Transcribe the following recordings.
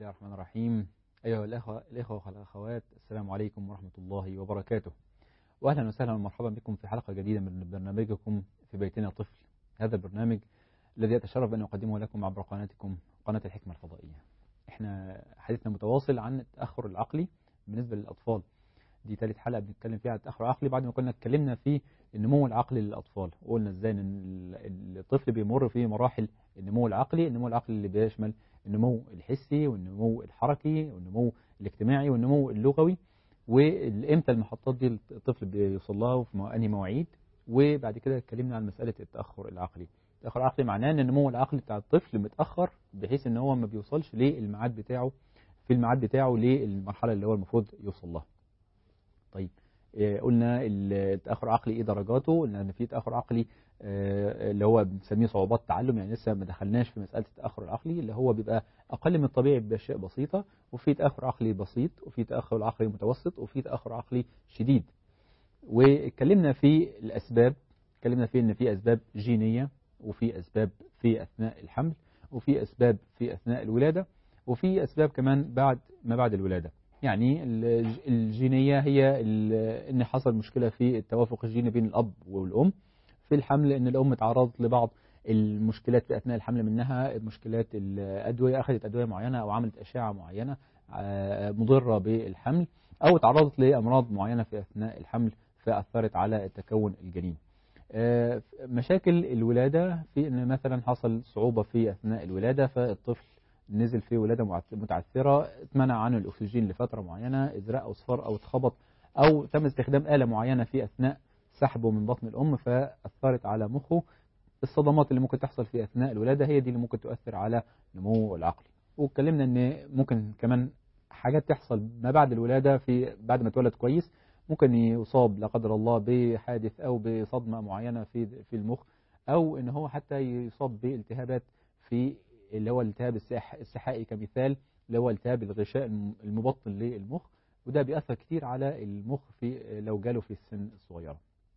الرحمن الرحيم أيها الأخوة الإخوة والأخوات السلام عليكم ورحمة الله وبركاته وأهلا وسهلا ومرحبا بكم في حلقة جديدة من برنامجكم في بيتنا طفل هذا البرنامج الذي أتشرف أن أقدمه لكم عبر قناتكم قناة الحكمة الفضائية احنا حديثنا متواصل عن التأخر العقلي بالنسبة للأطفال دي ثالث حلقة بنتكلم فيها عن التأخر العقلي بعد ما كنا اتكلمنا في النمو العقلي للأطفال وقلنا ازاي ان الطفل بيمر في مراحل النمو العقلي النمو العقلي اللي بيشمل النمو الحسي والنمو الحركي والنمو الاجتماعي والنمو اللغوي وامتى المحطات دي الطفل بيوصل لها وفي انهي مواعيد وبعد كده اتكلمنا عن مسألة التأخر العقلي التأخر العقلي معناه ان النمو العقلي بتاع الطفل متأخر بحيث ان هو ما بيوصلش للميعاد بتاعه في الميعاد بتاعه للمرحلة اللي هو المفروض يوصل لها طيب قلنا التأخر العقلي ايه درجاته قلنا ان في تأخر عقلي اللي هو بنسميه صعوبات تعلم يعني لسه ما دخلناش في مسألة التأخر العقلي اللي هو بيبقى أقل من الطبيعي بأشياء بسيطة وفي تأخر عقلي بسيط وفي تأخر عقلي متوسط وفي تأخر عقلي شديد واتكلمنا في الأسباب اتكلمنا في ان في أسباب جينية وفي أسباب في أثناء الحمل وفي أسباب في أثناء الولادة وفي أسباب كمان بعد ما بعد الولادة يعني الجينية هي ان حصل مشكلة في التوافق الجيني بين الأب والأم في الحمل ان الأم تعرضت لبعض المشكلات في أثناء الحمل منها مشكلات الأدوية أخذت أدوية معينة أو عملت أشعة معينة مضرة بالحمل أو تعرضت لأمراض معينة في أثناء الحمل فأثرت على التكون الجنين مشاكل الولادة في أن مثلا حصل صعوبة في أثناء الولادة فالطفل نزل في ولادة متعثرة اتمنع عنه الأكسجين لفترة معينة إزراء أو صفار أو اتخبط أو تم استخدام آلة معينة في أثناء سحبه من بطن الأم فأثرت على مخه الصدمات اللي ممكن تحصل في أثناء الولادة هي دي اللي ممكن تؤثر على نموه العقلي واتكلمنا ان ممكن كمان حاجات تحصل ما بعد الولادة في بعد ما اتولد كويس ممكن يصاب لا قدر الله بحادث أو بصدمة معينة في في المخ أو ان هو حتى يصاب بالتهابات في اللي هو الالتهاب السحائي كمثال اللي هو التهاب الغشاء المبطن للمخ وده بيأثر كتير على المخ في لو جاله في السن الصغيرة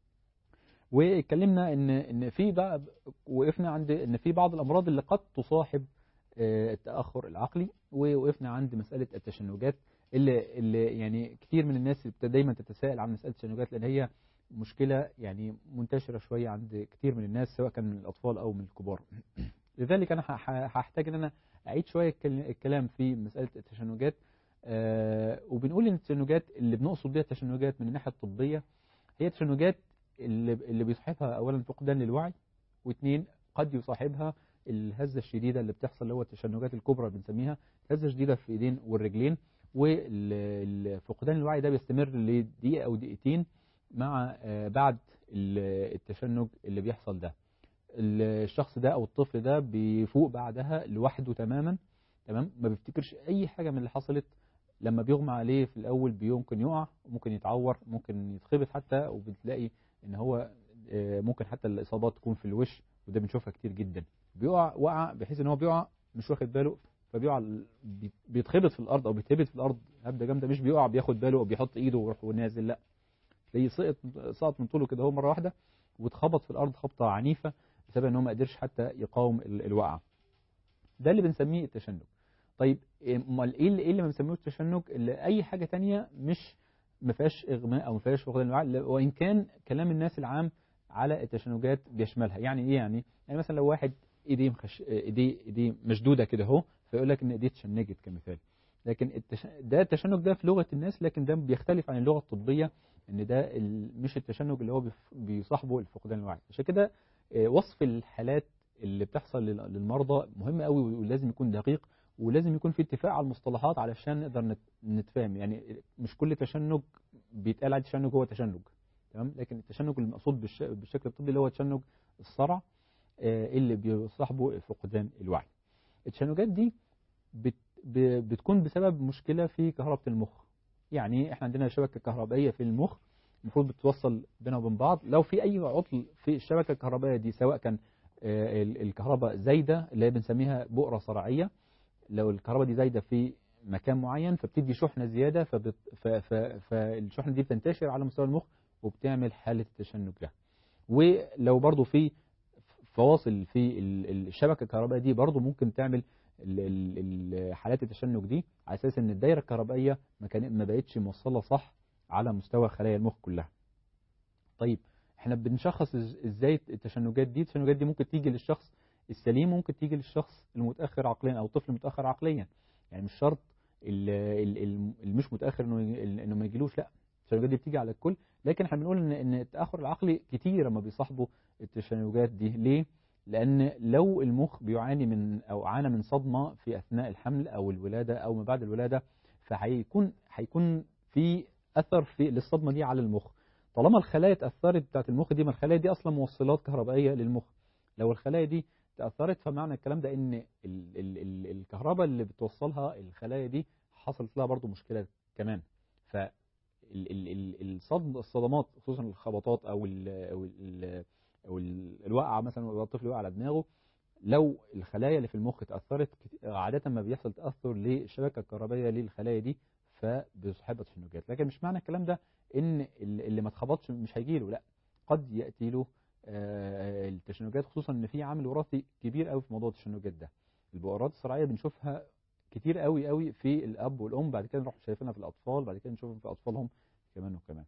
واتكلمنا ان ان في بقى وقفنا عند ان في بعض الامراض اللي قد تصاحب التاخر العقلي ووقفنا عند مساله التشنجات اللي اللي يعني كتير من الناس دايما تتساءل عن مساله التشنجات لان هي مشكله يعني منتشره شويه عند كتير من الناس سواء كان من الاطفال او من الكبار لذلك انا هحتاج ان انا اعيد شويه الكلام في مساله التشنجات وبنقول ان التشنجات اللي بنقصد بيها التشنجات من الناحيه الطبيه هي تشنجات اللي اللي بيصاحبها اولا فقدان للوعي واثنين قد يصاحبها الهزه الشديده اللي بتحصل اللي هو التشنجات الكبرى بنسميها هزه شديده في الايدين والرجلين والفقدان الوعي ده بيستمر لدقيقه او دقيقتين مع بعد التشنج اللي بيحصل ده الشخص ده او الطفل ده بيفوق بعدها لوحده تماما تمام ما بيفتكرش اي حاجه من اللي حصلت لما بيغمى عليه في الاول ممكن يقع ممكن يتعور ممكن يتخبط حتى وبتلاقي ان هو ممكن حتى الاصابات تكون في الوش وده بنشوفها كتير جدا بيقع وقع بحيث ان هو بيقع مش واخد باله فبيقع بيتخبط في الارض او بيتهبط في الارض هبده جامده مش بيقع بياخد باله او بيحط ايده ويروح ونازل لا تلاقيه سقط سقط من طوله كده هو مره واحده واتخبط في الارض خبطه عنيفه بسبب ان هو ما قدرش حتى يقاوم الوقعه ده اللي بنسميه التشنج طيب امال ايه اللي, إيه اللي ما بنسميهوش التشنج اللي اي حاجه تانية مش ما فيهاش اغماء او ما فيهاش فقدان الوعي وان كان كلام الناس العام على التشنجات بيشملها يعني ايه يعني يعني مثلا لو واحد ايديه مخش ايديه ايديه مشدوده كده اهو فيقول لك ان ايديه اتشنجت كمثال لكن التش... ده التشنج ده في لغه الناس لكن ده بيختلف عن اللغه الطبيه ان ده ال... مش التشنج اللي هو بيف... بيصاحبه الفقدان الوعي عشان كده وصف الحالات اللي بتحصل للمرضى مهم قوي ولازم يكون دقيق ولازم يكون في اتفاق على المصطلحات علشان نقدر نتفاهم يعني مش كل تشنج بيتقال عليه تشنج هو تشنج تمام لكن التشنج المقصود بالشكل الطبي اللي هو تشنج الصرع اللي بيصاحبه فقدان الوعي التشنجات دي بت بتكون بسبب مشكلة في كهربة المخ يعني احنا عندنا شبكة كهربائية في المخ المفروض بتوصل بينها وبين بعض لو في اي عطل في الشبكة الكهربائية دي سواء كان الكهرباء زايدة اللي هي بنسميها بؤرة صرعية لو الكهرباء دي زايدة في مكان معين فبتدي شحنة زيادة فبت ف ف فالشحنة دي بتنتشر على مستوى المخ وبتعمل حالة التشنج ده ولو برضو في فواصل في ال- الشبكه الكهربائيه دي برضو ممكن تعمل ال- ال- ال- حالات التشنج دي على اساس ان الدايره الكهربائيه ما كان ما بقتش موصله صح على مستوى خلايا المخ كلها طيب احنا بنشخص إز- ازاي التشنجات دي التشنجات دي ممكن تيجي للشخص السليم ممكن تيجي للشخص المتاخر عقليا او الطفل المتاخر عقليا يعني مش شرط ال- ال- ال- اللي مش متاخر انه ي- انه ما يجيلوش لا التشنجات دي بتيجي على الكل لكن احنا بنقول ان ان التاخر العقلي كتير ما بيصاحبوا التشنجات دي ليه لان لو المخ بيعاني من او عانى من صدمه في اثناء الحمل او الولاده او ما بعد الولاده فهيكون هيكون في اثر في للصدمه دي على المخ طالما الخلايا اتاثرت بتاعت المخ دي ما الخلايا دي اصلا موصلات كهربائيه للمخ لو الخلايا دي تاثرت فمعنى الكلام ده ان ال ال ال الكهرباء اللي بتوصلها الخلايا دي حصلت لها برضو مشكله كمان ف ال- ال- ال- الصدم الصدمات خصوصا الخبطات او ال او ال او ال- الوقعه مثلا لو الطفل وقع على دماغه لو الخلايا اللي في المخ اتاثرت كت- عاده ما بيحصل تاثر للشبكه الكهربائيه للخلايا دي فبيصاحبها تشنجات لكن مش معنى الكلام ده ان ال- اللي ما اتخبطش مش هيجي له لا قد ياتي له آه، التشنجات خصوصا ان في عامل وراثي كبير قوي في موضوع التشنجات ده البؤرات الصرعيه بنشوفها كتير قوي قوي في الاب والام بعد كده نروح شايفينها في الاطفال بعد كده نشوفها في اطفالهم كمان وكمان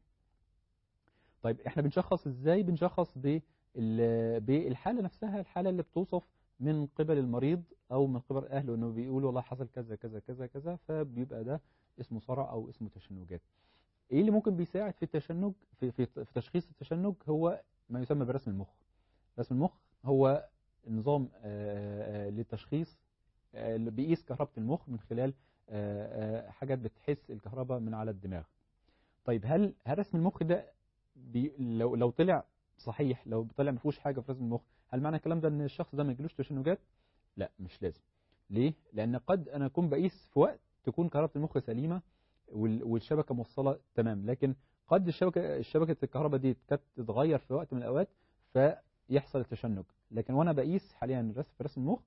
طيب احنا بنشخص ازاي بنشخص بال- بالحاله نفسها الحاله اللي بتوصف من قبل المريض او من قبل اهله انه بيقولوا والله حصل كذا كذا كذا كذا فبيبقى ده اسمه صرع او اسمه تشنجات ايه اللي ممكن بيساعد في التشنج في في, في تشخيص التشنج هو ما يسمى برسم المخ رسم المخ هو نظام آه، آه، للتشخيص آه، اللي بيقيس كهربة المخ من خلال آه، آه، حاجات بتحس الكهرباء من على الدماغ طيب هل هل رسم المخ ده بي لو لو طلع صحيح لو طلع ما فيهوش حاجه في رسم المخ هل معنى الكلام ده ان الشخص ده ما يجيلوش تشنجات لا مش لازم ليه لان قد انا اكون بقيس في وقت تكون كهربة المخ سليمه وال- والشبكه موصله تمام لكن قد الشبكه شبكه الكهرباء دي كانت تتغير في وقت من الاوقات فيحصل التشنج لكن وانا بقيس حاليا رسم في رسم المخ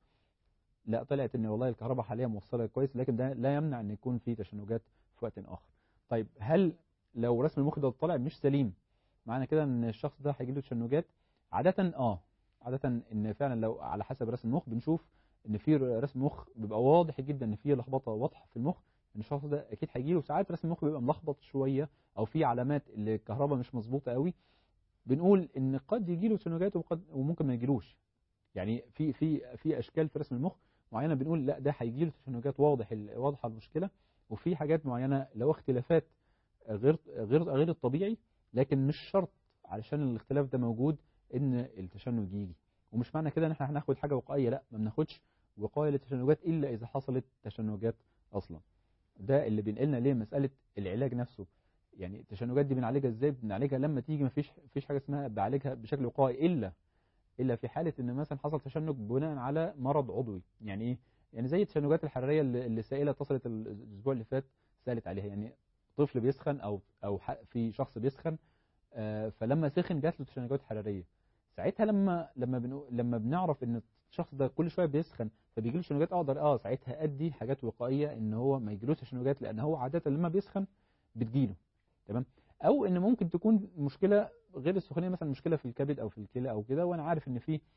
لا طلعت ان والله الكهرباء حاليا موصله كويس لكن ده لا يمنع ان يكون في تشنجات في وقت اخر طيب هل لو رسم المخ ده طلع مش سليم معنى كده ان الشخص ده هيجي له تشنجات عاده اه عاده ان فعلا لو على حسب رسم المخ بنشوف ان في رسم مخ بيبقى واضح جدا ان في لخبطه واضحه في المخ ان الشخص ده اكيد هيجي له ساعات رسم المخ بيبقى ملخبط شويه او في علامات اللي الكهرباء مش مظبوطه قوي بنقول ان قد يجي له تشنجات وقد وممكن ما يجيلوش يعني في في في اشكال في رسم المخ معينه بنقول لا ده هيجي له تشنجات واضح ال- واضحه المشكله وفي حاجات معينه لو اختلافات غير غير غير الطبيعي لكن مش شرط علشان الاختلاف ده موجود ان التشنج يجي ومش معنى كده ان احنا هناخد حاجه وقائيه لا ما بناخدش وقايه للتشنجات الا اذا حصلت تشنجات اصلا ده اللي بينقلنا ليه مساله العلاج نفسه يعني التشنجات دي بنعالجها ازاي بنعالجها لما تيجي ما فيش فيش حاجه اسمها بعالجها بشكل وقائي الا الا في حاله ان مثلا حصل تشنج بناء على مرض عضوي يعني ايه يعني زي التشنجات الحراريه اللي اللي السائله اتصلت الاسبوع اللي فات سالت عليها يعني طفل بيسخن او او ح- في شخص بيسخن آه، فلما سخن جات له تشنجات حراريه ساعتها لما لما بنقو لما بنعرف ان الشخص ده كل شويه بيسخن فبيجي له تشنجات اقدر اه ساعتها ادي حاجات وقائيه ان هو ما يجيلوش تشنجات لان هو عاده لما بيسخن بتجيله تمام او ان ممكن تكون مشكله غير السخونيه مثلا مشكله في الكبد او في الكلى او كده وانا عارف ان في آه،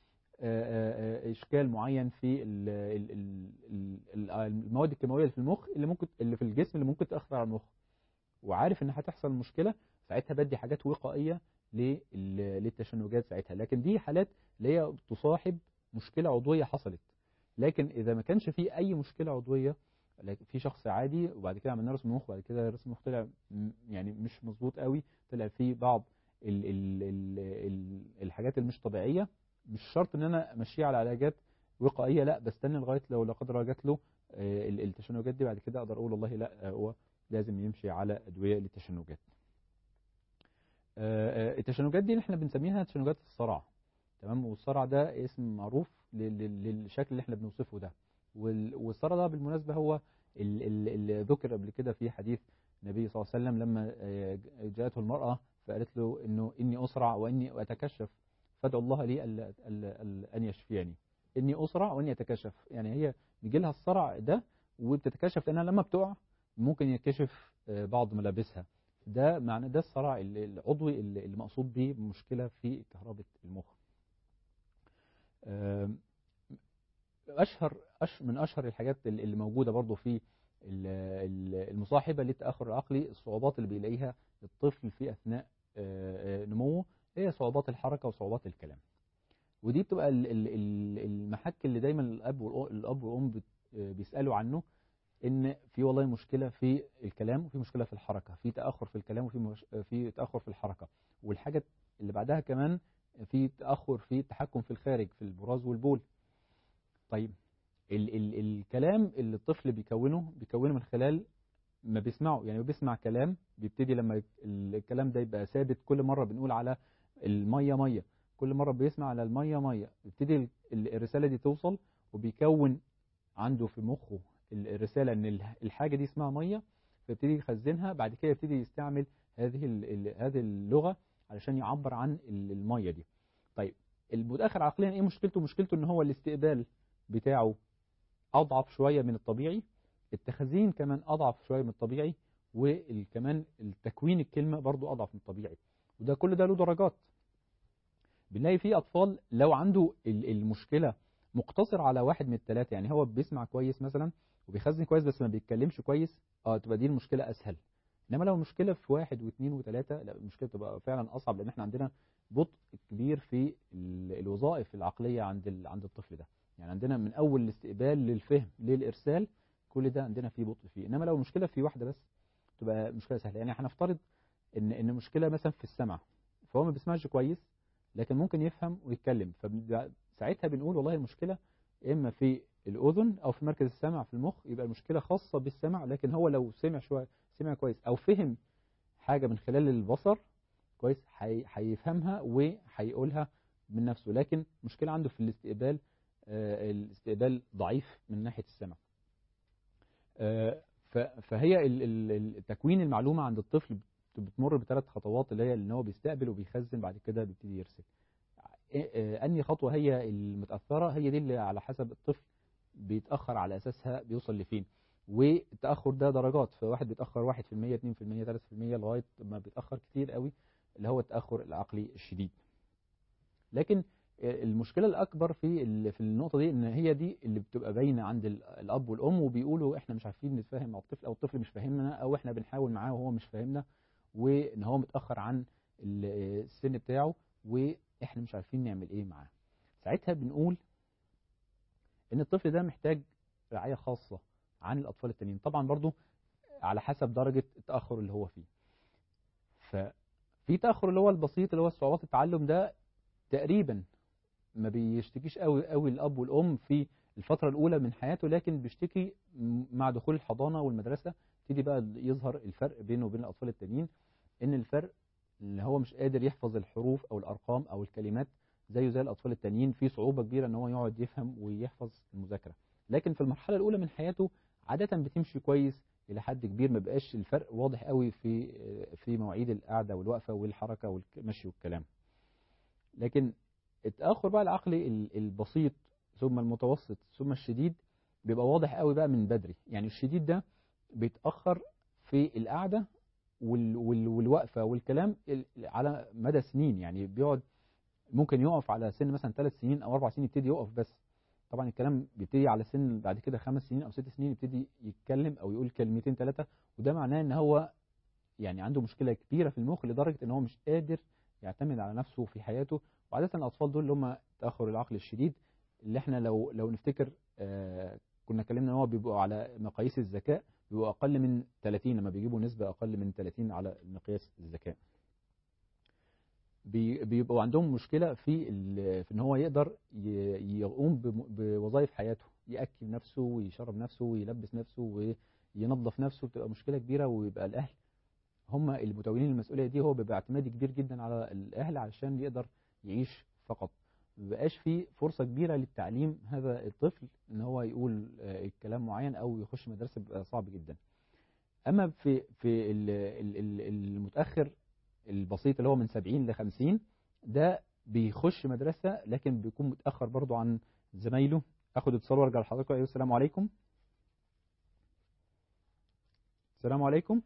آه، آه، اشكال معين في ال- ال- ال- ال- ال- المواد الكيماويه اللي في المخ اللي ممكن اللي في الجسم اللي ممكن تاثر على المخ وعارف ان هتحصل مشكله ساعتها بدي حاجات وقائيه لل- للتشنجات ساعتها لكن دي حالات اللي هي تصاحب مشكله عضويه حصلت لكن اذا ما كانش في اي مشكله عضويه لكن في شخص عادي وبعد كده عملنا رسم مخ وبعد كده رسم مخ طلع م- يعني مش مظبوط قوي طلع فيه بعض ال ال ال ال الحاجات اللي مش طبيعيه مش شرط ان انا امشيه على علاجات وقائيه لا بستنى لغايه لو لا قدر الله جات له آه، ال- التشنجات دي بعد كده اقدر اقول والله لا آه، هو لازم يمشي على ادويه للتشنجات آه، آه، التشنجات دي اللي احنا بنسميها تشنجات الصرع تمام والصرع ده اسم معروف لل- لل- للشكل اللي احنا بنوصفه ده وال- والصرع ده بالمناسبه هو ال- ال- اللي ذكر قبل كده في حديث النبي صلى الله عليه وسلم لما آه، جاءته المراه فقالت له انه اني اسرع واني اتكشف فادعو الله لي ألا- ألا- ألا- ان يشفيني اني اسرع واني اتكشف يعني هي بيجي لها الصرع ده وبتتكشف لانها لما بتقع ممكن يكشف آه، بعض ملابسها ده معنى ده الصرع ال- العضوي اللي المقصود به مشكله في كهرباء المخ واشهر أش من اشهر الحاجات اللي اللي موجوده برضو في ال- ال- المصاحبه للتاخر العقلي الصعوبات اللي بيلاقيها الطفل في اثناء آه، آه، نموه هي صعوبات الحركه وصعوبات الكلام ودي بتبقى ال- ال- ال- المحك اللي دايما الاب والأ- الاب والام بت- آه، بيسالوا عنه ان في والله مشكله في الكلام وفي مشكله في الحركه في تاخر في الكلام وفي مش... في تاخر في الحركه والحاجه اللي بعدها كمان في تاخر في التحكم في الخارج في البراز والبول طيب ال ال الكلام اللي الطفل بيكونه بيكونه من خلال ما بيسمعه يعني بيسمع كلام بيبتدي لما يت- الكلام ده يبقى ثابت كل مره بنقول على الميه ميه كل مره بيسمع على الميه ميه يبتدي ال- ال- الرساله دي توصل وبيكون عنده في مخه ال- الرساله ان ال- الحاجه دي اسمها ميه فيبتدي يخزنها بعد كده يبتدي يستعمل هذه ال- ال- هذه اللغه علشان يعبر عن ال- الميه دي طيب المتاخر عقليا ايه مشكلته مشكلته ان هو الاستقبال بتاعه اضعف شويه من الطبيعي التخزين كمان اضعف شويه من الطبيعي وكمان التكوين الكلمه برضو اضعف من الطبيعي وده كل ده له درجات بنلاقي في اطفال لو عنده ال- المشكله مقتصر على واحد من الثلاثه يعني هو بيسمع كويس مثلا وبيخزن كويس بس ما بيتكلمش كويس اه تبقى دي المشكله اسهل انما لو المشكله في واحد واثنين وثلاثه لا المشكله تبقى فعلا اصعب لان احنا عندنا بطء كبير في ال- الوظائف العقليه عند ال- عند الطفل ده يعني عندنا من اول الاستقبال للفهم للارسال كل ده عندنا فيه بطء فيه انما لو المشكله في واحده بس تبقى مشكله سهله يعني هنفترض ان ان مشكله مثلا في السمع فهو ما بيسمعش كويس لكن ممكن يفهم ويتكلم فساعتها بنقول والله المشكله اما في الاذن او في مركز السمع في المخ يبقى المشكله خاصه بالسمع لكن هو لو سمع شويه سمع كويس او فهم حاجه من خلال البصر كويس هي- هيفهمها وهيقولها من نفسه لكن مشكله عنده في الاستقبال آه، الاستقبال ضعيف من ناحيه السمع آه، ف- فهي ال- ال- ال- تكوين المعلومه عند الطفل بت- بتمر بثلاث خطوات اللي هي ان هو بيستقبل وبيخزن بعد كده بيبتدي يرسل إيه- آه، انهي خطوه هي المتاثره هي دي اللي على حسب الطفل بيتاخر على اساسها بيوصل لفين والتاخر ده درجات فواحد بيتاخر 1% 2% 3% لغايه ما بيتاخر كتير قوي اللي هو التاخر العقلي الشديد لكن المشكله الاكبر في ال- في النقطه دي ان هي دي اللي بتبقى باينه عند ال- الاب والام وبيقولوا احنا مش عارفين نتفاهم مع الطفل او الطفل مش فاهمنا او احنا بنحاول معاه وهو مش فاهمنا وان هو متاخر عن ال- السن بتاعه واحنا مش عارفين نعمل ايه معاه ساعتها بنقول ان الطفل ده محتاج رعايه خاصه عن الاطفال التانيين طبعا برضو على حسب درجه التاخر اللي هو فيه ففي تاخر اللي هو البسيط اللي هو صعوبات التعلم ده تقريبا ما بيشتكيش قوي قوي الاب والام في الفتره الاولى من حياته لكن بيشتكي م- مع دخول الحضانه والمدرسه يبتدي بقى يظهر الفرق بينه وبين الاطفال التانيين ان الفرق ان هو مش قادر يحفظ الحروف او الارقام او الكلمات زيه زي الاطفال التانيين في صعوبه كبيره ان هو يقعد يفهم ويحفظ المذاكره لكن في المرحله الاولى من حياته عاده بتمشي كويس الى حد كبير ما بقاش الفرق واضح قوي في في مواعيد القعده والوقفه والحركه والمشي والكلام لكن التاخر بقى العقلي ال- البسيط ثم المتوسط ثم الشديد بيبقى واضح قوي بقى من بدري يعني الشديد ده بيتاخر في القعده وال وال والوقفه والكلام ال- على مدى سنين يعني بيقعد ممكن يقف على سن مثلا ثلاث سنين او اربع سنين يبتدي يقف بس طبعا الكلام بيبتدي على سن بعد كده خمس سنين او ست سنين يبتدي يتكلم او يقول كلمتين ثلاثه وده معناه ان هو يعني عنده مشكله كبيره في المخ لدرجه ان هو مش قادر يعتمد على نفسه في حياته وعاده الاطفال دول اللي هم تاخر العقل الشديد اللي احنا لو لو نفتكر آه كنا اتكلمنا ان هو بيبقوا على مقاييس الذكاء بيبقوا اقل من 30 لما بيجيبوا نسبه اقل من 30 على مقياس الذكاء بي- بيبقوا عندهم مشكله في ال- في ان هو يقدر ي- يقوم بم- بوظائف حياته ياكل نفسه ويشرب نفسه ويلبس نفسه وينظف نفسه بتبقى مشكله كبيره ويبقى الاهل هم اللي متولين المسؤوليه دي هو بيبقى اعتماد كبير جدا على الاهل علشان يقدر يعيش فقط ما بقاش في فرصه كبيره للتعليم هذا الطفل ان هو يقول آه، الكلام معين او يخش مدرسه بيبقى صعب جدا اما في في ال- ال- ال- المتاخر البسيط اللي هو من 70 ل 50 ده بيخش مدرسه لكن بيكون متاخر برضو عن زمايله اخد اتصال وارجع لحضراتكم ايوه السلام عليكم السلام عليكم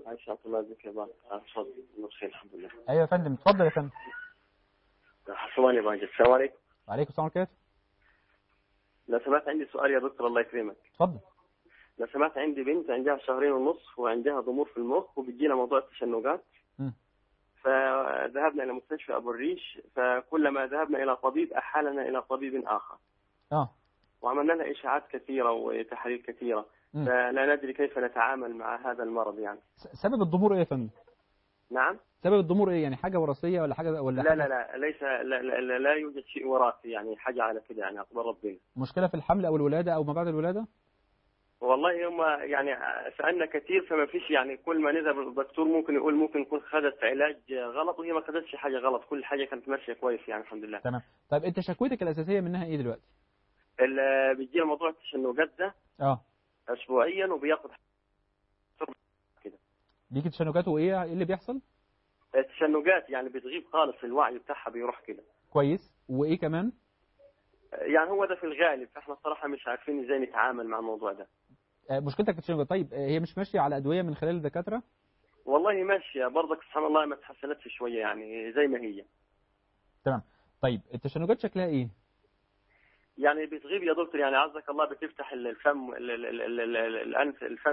عايش عبد الله ازيك يا بابا اتفضل بخير الحمد لله ايوه يا فندم اتفضل يا فندم حسوان يا ماجد السلام عليكم وعليكم السلام ورحمه الله لو سمحت عندي سؤال يا دكتور الله يكرمك اتفضل لو سمحت عندي بنت عندها شهرين ونص وعندها ضمور في المخ وبتجينا موضوع التشنجات مم. فذهبنا الى مستشفى ابو الريش فكلما ذهبنا الى طبيب احالنا الى طبيب اخر اه وعملنا لها اشاعات كثيره وتحاليل كثيره مم. فلا ندري كيف نتعامل مع هذا المرض يعني س- سبب الضمور ايه يا فندم نعم سبب الضمور ايه يعني حاجه وراثيه ولا حاجه ولا لا حاجة لا لا ليس لا, لا, لا, لا يوجد شيء وراثي يعني حاجه على كده يعني اقدر ربنا مشكله في الحمل او الولاده او ما بعد الولاده والله هم يعني سالنا كثير فما فيش يعني كل ما نذهب للدكتور ممكن يقول ممكن يكون خدت علاج غلط وهي ما خدتش حاجه غلط كل حاجه كانت ماشيه كويس يعني الحمد لله تمام طيب انت شكوتك الاساسيه منها ايه دلوقتي ال- بيجي موضوع التشنجات ده اه اسبوعيا وبياخد ليك تشنجات وايه ايه اللي بيحصل التشنجات يعني بتغيب خالص الوعي بتاعها بيروح كده كويس وايه كمان يعني هو ده في الغالب فاحنا الصراحه مش عارفين ازاي نتعامل مع الموضوع ده آه، مشكلتك في التشنجات طيب آه، هي مش ماشيه على ادويه من خلال الدكاتره والله ماشيه برضك سبحان الله ما تحسنتش شويه يعني زي ما هي تمام طيب التشنجات شكلها ايه يعني بتغيب يا دكتور يعني عزك الله بتفتح الفم ال- ال- ال- ال- ال- الانف الفم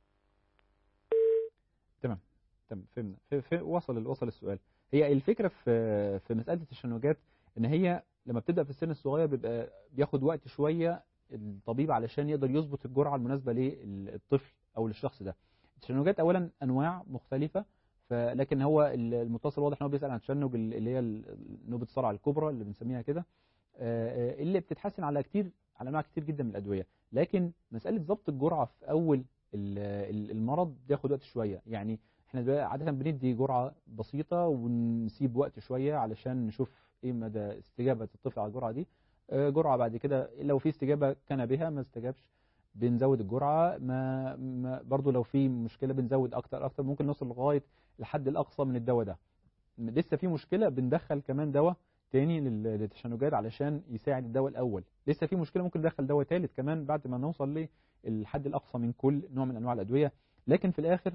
تمام فهمنا في في وصل وصل السؤال هي الفكره في في مساله التشنجات ان هي لما بتبدا في السن الصغير بيبقى بياخد وقت شويه الطبيب علشان يقدر يظبط الجرعه المناسبه للطفل او للشخص ده التشنجات اولا انواع مختلفه فلكن هو المتصل واضح ان هو بيسال عن التشنج اللي هي نوبه الصرع الكبرى اللي بنسميها كده آه، آه، اللي بتتحسن على كتير على انواع كتير جدا من الادويه لكن مساله ضبط الجرعه في اول ال- ال- المرض بياخد وقت شويه يعني احنا دلوقتي عاده بندي جرعه بسيطه ونسيب وقت شويه علشان نشوف ايه مدى استجابه الطفل على الجرعه دي آه، جرعه بعد كده لو في استجابه كان بها ما استجابش بنزود الجرعه ما, ما برضو لو في مشكله بنزود اكتر اكتر ممكن نوصل لغايه الحد الاقصى من الدواء ده لسه في مشكله بندخل كمان دواء تاني لل- للتشنجات علشان يساعد الدواء الاول لسه في مشكله ممكن ندخل دواء ثالث كمان بعد ما نوصل للحد الاقصى من كل نوع من انواع الادويه لكن في الاخر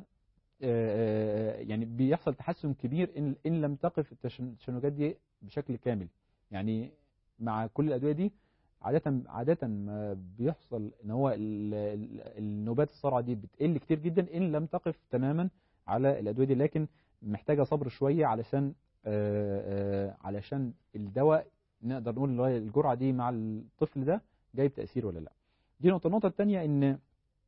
آه، آه، يعني بيحصل تحسن كبير ان ان لم تقف التشن- التشنجات دي بشكل كامل يعني مع كل الادويه دي عاده عاده ما بيحصل ان هو ال- ال- النوبات الصرع دي بتقل كتير جدا ان لم تقف تماما على الادويه دي لكن محتاجه صبر شويه علشان آه، آه، علشان الدواء نقدر نقول اللي هو الجرعه دي مع الطفل ده جايب تاثير ولا لا دي نقطه النقطه الثانيه ان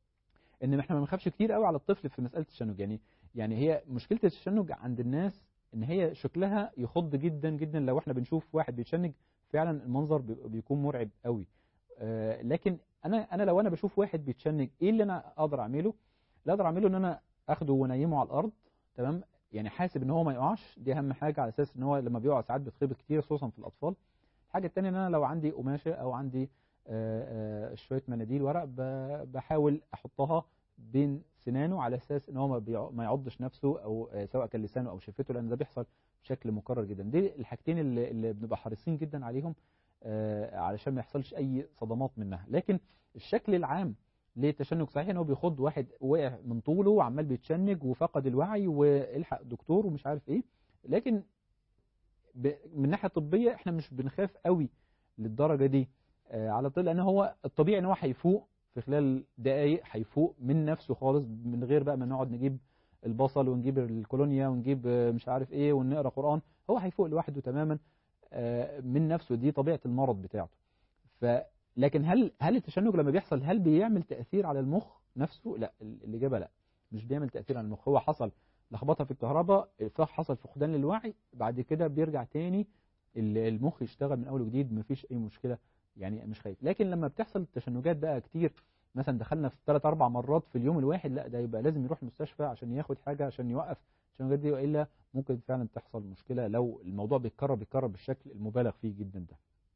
ان احنا ما بنخافش كتير قوي على الطفل في مساله التشنج يعني يعني هي مشكله التشنج عند الناس ان هي شكلها يخض جدا جدا لو احنا بنشوف واحد بيتشنج فعلا المنظر بيبقى- بيكون مرعب قوي آه، لكن انا انا لو انا بشوف واحد بيتشنج ايه اللي انا اقدر اعمله اللي اقدر اعمله ان انا اخده وانيمه على الارض تمام يعني حاسب ان هو ما يقعش دي اهم حاجه على اساس ان هو لما بيقع ساعات بيتخبط كتير خصوصا في الاطفال الحاجه الثانيه ان انا لو عندي قماشه او عندي آه، آه، شويه مناديل ورق ب- بحاول احطها بين سنانه على اساس ان هو ما بيع- ما يعضش نفسه او آه، سواء كان لسانه او شفته لان ده بيحصل بشكل مكرر جدا دي الحاجتين اللي, اللي بنبقى حريصين جدا عليهم آه، علشان ما يحصلش اي صدمات منها لكن الشكل العام للتشنج صحيح ان هو بيخض واحد وقع من طوله وعمال بيتشنج وفقد الوعي والحق دكتور ومش عارف ايه لكن ب- من ناحيه طبيه احنا مش بنخاف قوي للدرجه دي آه، على طول لان هو الطبيعي ان هو هيفوق في خلال دقائق هيفوق من نفسه خالص من غير بقى ما نقعد نجيب البصل ونجيب الكولونيا ونجيب آه، مش عارف ايه ونقرا قران هو هيفوق لوحده تماما آه، من نفسه دي طبيعه المرض بتاعته ف لكن هل هل التشنج لما بيحصل هل بيعمل تاثير على المخ نفسه لا ال- الاجابه لا مش بيعمل تاثير على المخ هو حصل لخبطه في الكهرباء حصل فقدان للوعي بعد كده بيرجع تاني ال- المخ يشتغل من اول وجديد مفيش اي مشكله يعني مش خايف لكن لما بتحصل التشنجات بقى كتير مثلا دخلنا في ثلاث اربع مرات في اليوم الواحد لا ده يبقى لازم يروح المستشفى عشان ياخد حاجه عشان يوقف التشنجات دي والا ممكن فعلا تحصل مشكله لو الموضوع بيتكرر بيتكرر بالشكل المبالغ فيه جدا ده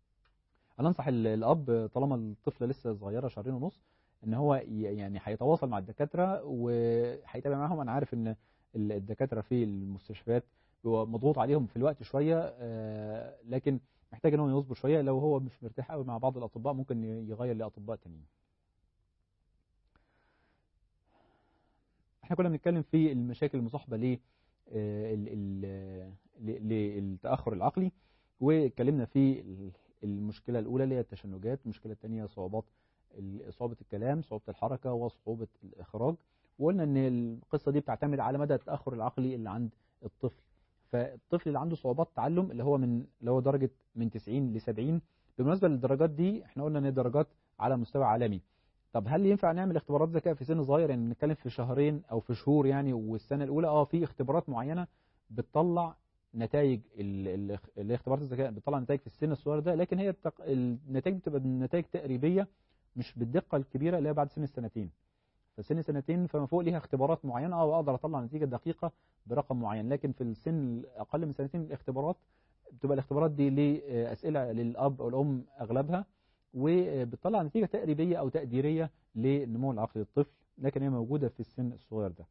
انا انصح ال- الاب طالما الطفله لسه صغيره شهرين ونص ان هو ي- يعني هيتواصل مع الدكاتره وهيتابع معاهم انا عارف ان ال- الدكاتره في المستشفيات هو مضغوط عليهم في الوقت شويه آه، لكن محتاج ان هو يصبر شويه لو هو مش مرتاح قوي مع بعض الاطباء ممكن ي- يغير لاطباء تانيين احنا كنا بنتكلم في المشاكل المصاحبه ل آه، ال- ال- ل- للتاخر العقلي واتكلمنا في ال- المشكله الاولى اللي هي التشنجات المشكله الثانيه صعوبات ال- صعوبه الكلام صعوبه الحركه وصعوبه الاخراج وقلنا ان القصه دي بتعتمد على مدى التاخر العقلي اللي عند الطفل فالطفل اللي عنده صعوبات تعلم اللي هو من اللي هو درجه من 90 ل 70 بالمناسبه للدرجات دي احنا قلنا ان هي درجات على مستوى عالمي طب هل ينفع نعمل اختبارات ذكاء في سن صغير يعني بنتكلم في شهرين او في شهور يعني والسنه الاولى اه في اختبارات معينه بتطلع نتائج ال- ال- اللي هي اختبارات الذكاء بتطلع نتائج في السن الصغير ده لكن هي التق... النتائج بتبقى نتائج تقريبيه مش بالدقه الكبيره اللي هي بعد سن السنتين فسن سنتين فما فوق ليها اختبارات معينه اه واقدر اطلع نتيجه دقيقه برقم معين لكن في السن الاقل من سنتين الاختبارات بتبقى الاختبارات دي لاسئله للاب او الام اغلبها وبتطلع نتيجه تقريبيه او تقديريه لنمو العقل للطفل لكن هي موجوده في السن الصغير ده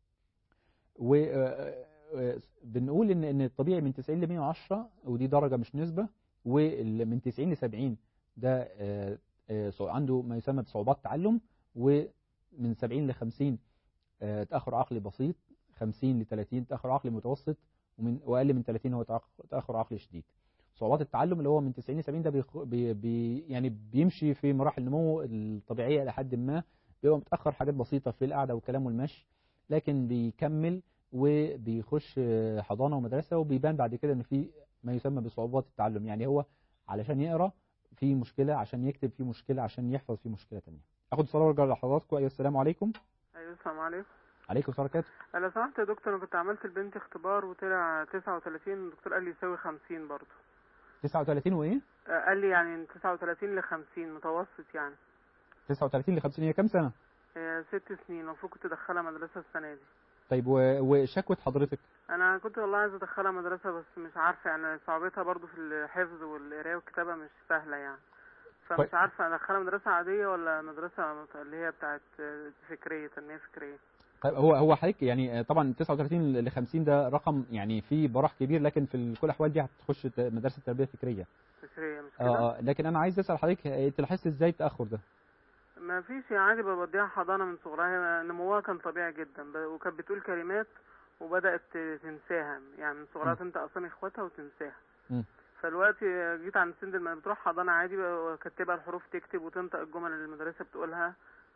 وبنقول ان ان الطبيعي من 90 ل 110 ودي درجه مش نسبه ومن 90 ل 70 ده آه، آه، صع- عنده ما يسمى بصعوبات تعلم ومن 70 ل 50 آه، تاخر عقلي بسيط 50 ل 30 تاخر عقلي متوسط ومن واقل من 30 هو تأخ- تاخر عقلي شديد صعوبات التعلم اللي هو من 90 ل 70 ده بيخ... بي... بي... يعني بيمشي في مراحل النمو الطبيعيه الى حد ما بيبقى متاخر حاجات بسيطه في القعده والكلام والمشي لكن بيكمل وبيخش حضانه ومدرسه وبيبان بعد كده ان في ما يسمى بصعوبات التعلم يعني هو علشان يقرا في مشكله عشان يكتب في مشكله عشان يحفظ في مشكله ثانيه اخد صلاه وارجع لحضراتكم ايوه السلام عليكم ايوه السلام عليكم عليكم السلام وبركاته انا سمعت يا دكتور انا كنت عملت لبنتي اختبار وطلع 39 الدكتور قال لي يساوي 50 برضه 39 وايه آه، قال لي يعني من 39 ل 50 متوسط يعني 39 ل 50 هي كام سنه آه، ست سنين المفروض كنت ادخلها مدرسه السنه دي طيب و... وشكوى حضرتك انا كنت والله عايزه ادخلها مدرسه بس مش عارفه يعني صعوبتها برضه في الحفظ والقرايه والكتابه مش سهله يعني طيب. فمش عارفه ادخلها مدرسه عاديه ولا مدرسه اللي هي بتاعت آه، فكريه تنميه فكريه طيب هو هو حضرتك يعني طبعا 39 ل 50 ده رقم يعني فيه براح كبير لكن في كل الاحوال دي هتخش ت- مدرسه تربيه فكريه فكريه مش كده اه اه لكن انا عايز اسال حضرتك انت لاحظت ازاي التاخر ده ما فيش يعني عادي بوديها حضانة من صغرها هي نموها كان طبيعي جدا ب- وكانت بتقول كلمات وبدأت ت- تنساها يعني من صغرها م. تنطق أسامي إخواتها وتنساها م. فالوقت جيت عند سن لما بتروح حضانة عادي وكتبها الحروف تكتب وتنطق الجمل اللي المدرسة بتقولها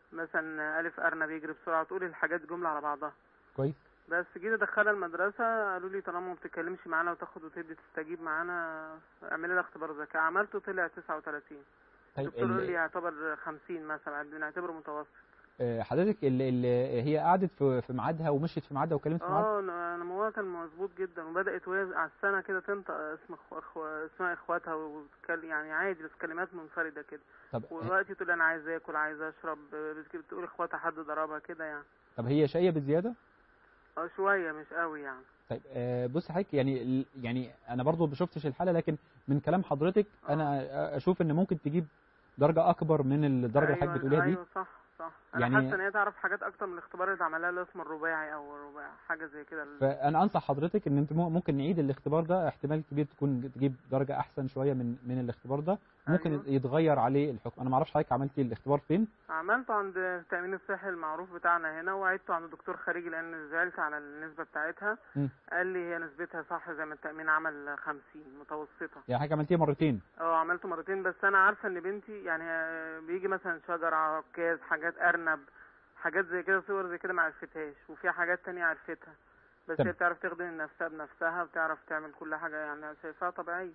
مثلا ألف أرنب يجري بسرعة تقول الحاجات جملة على بعضها كويس بس جيت أدخلها المدرسة قالوا لي طالما ما بتتكلمش معانا وتاخد وتدي تستجيب معانا اعملي لها اختبار ذكاء عملته طلع 39 طيب الدكتور قال لي ال- يعتبر 50 مثلا بنعتبره متوسط آه، حضرتك اللي اللي هي قعدت في في ميعادها ومشيت في ميعادها وكلمت في ميعادها اه ن- نموها كان مظبوط جدا وبدأت وهي على السنة كده تنطق اسم أخو... أخو... اسماء اخواتها وتتكلم يعني عادي بس كلمات منفردة كده طب ودلوقتي تقول انا عايز اكل عايز اشرب بس كده بتقول اخواتها حد ضربها كده يعني طب هي شقيه بزياده اه شوية مش قوي يعني طيب آه، بص حضرتك يعني ال- يعني انا برضو ما شفتش الحاله لكن من كلام حضرتك انا اشوف ان ممكن تجيب درجه اكبر من الدرجه اللي حضرتك بتقوليها دي ايوه صح صح انا يعني- حاسة ان هي تعرف حاجات اكتر من الاختبار اللي اتعمل لها اللي اسمه الرباعي او الرباعي حاجة زي كده فانا انصح حضرتك ان انت مو- ممكن نعيد الاختبار ده احتمال كبير تكون تجيب درجه احسن شويه من من الاختبار ده ممكن أيوة. يتغير عليه الحكم انا ما اعرفش حضرتك عملتي الاختبار فين عملته عند التأمين الصحي المعروف بتاعنا هنا وعدته عند دكتور خارجي لأن زعلت على النسبة بتاعتها مم. قال لي هي نسبتها صح زي ما التأمين عمل 50 متوسطة يعني حضرتك عملتيها مرتين اه عملته مرتين بس أنا عارفة إن بنتي يعني آه، بيجي مثلا شجر عكاز حاجات أرنب حاجات زي كده صور زي كده ما عرفتهاش وفي حاجات تانية عرفتها بس تمام. هي بتعرف تخدم نفسها بنفسها وبتعرف تعمل كل حاجة يعني شايفاها طبيعية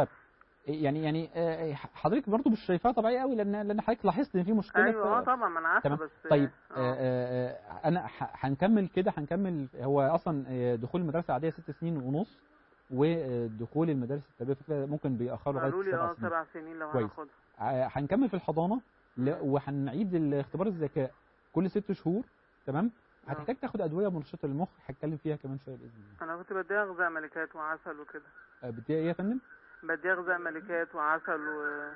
يعني يعني آه، حضرتك برضو مش شايفاها طبيعيه قوي لان لان حضرتك لاحظت ان في مشكله أيوة اه في- طبعا ما أنا عارفة تمام بس طيب آه. آه، آه، آه، انا ح- هنكمل كده هنكمل هو اصلا آه، دخول المدرسه العاديه ست سنين ونص ودخول المدارس التربيه الفكريه ممكن بيأخروا قالوا لغايه لي اه سبع سنين سبع سنين لو كويس. هناخدها ع- هنكمل في الحضانه ل- وهنعيد الاختبار الذكاء كل ست شهور تمام آه. هتحتاج تاخد ادويه منشطه للمخ هتكلم فيها كمان شويه باذن الله انا كنت بديها غذاء ملكات وعسل وكده آه، بديها ايه يا فندم بديها غذاء ملكات وعسل و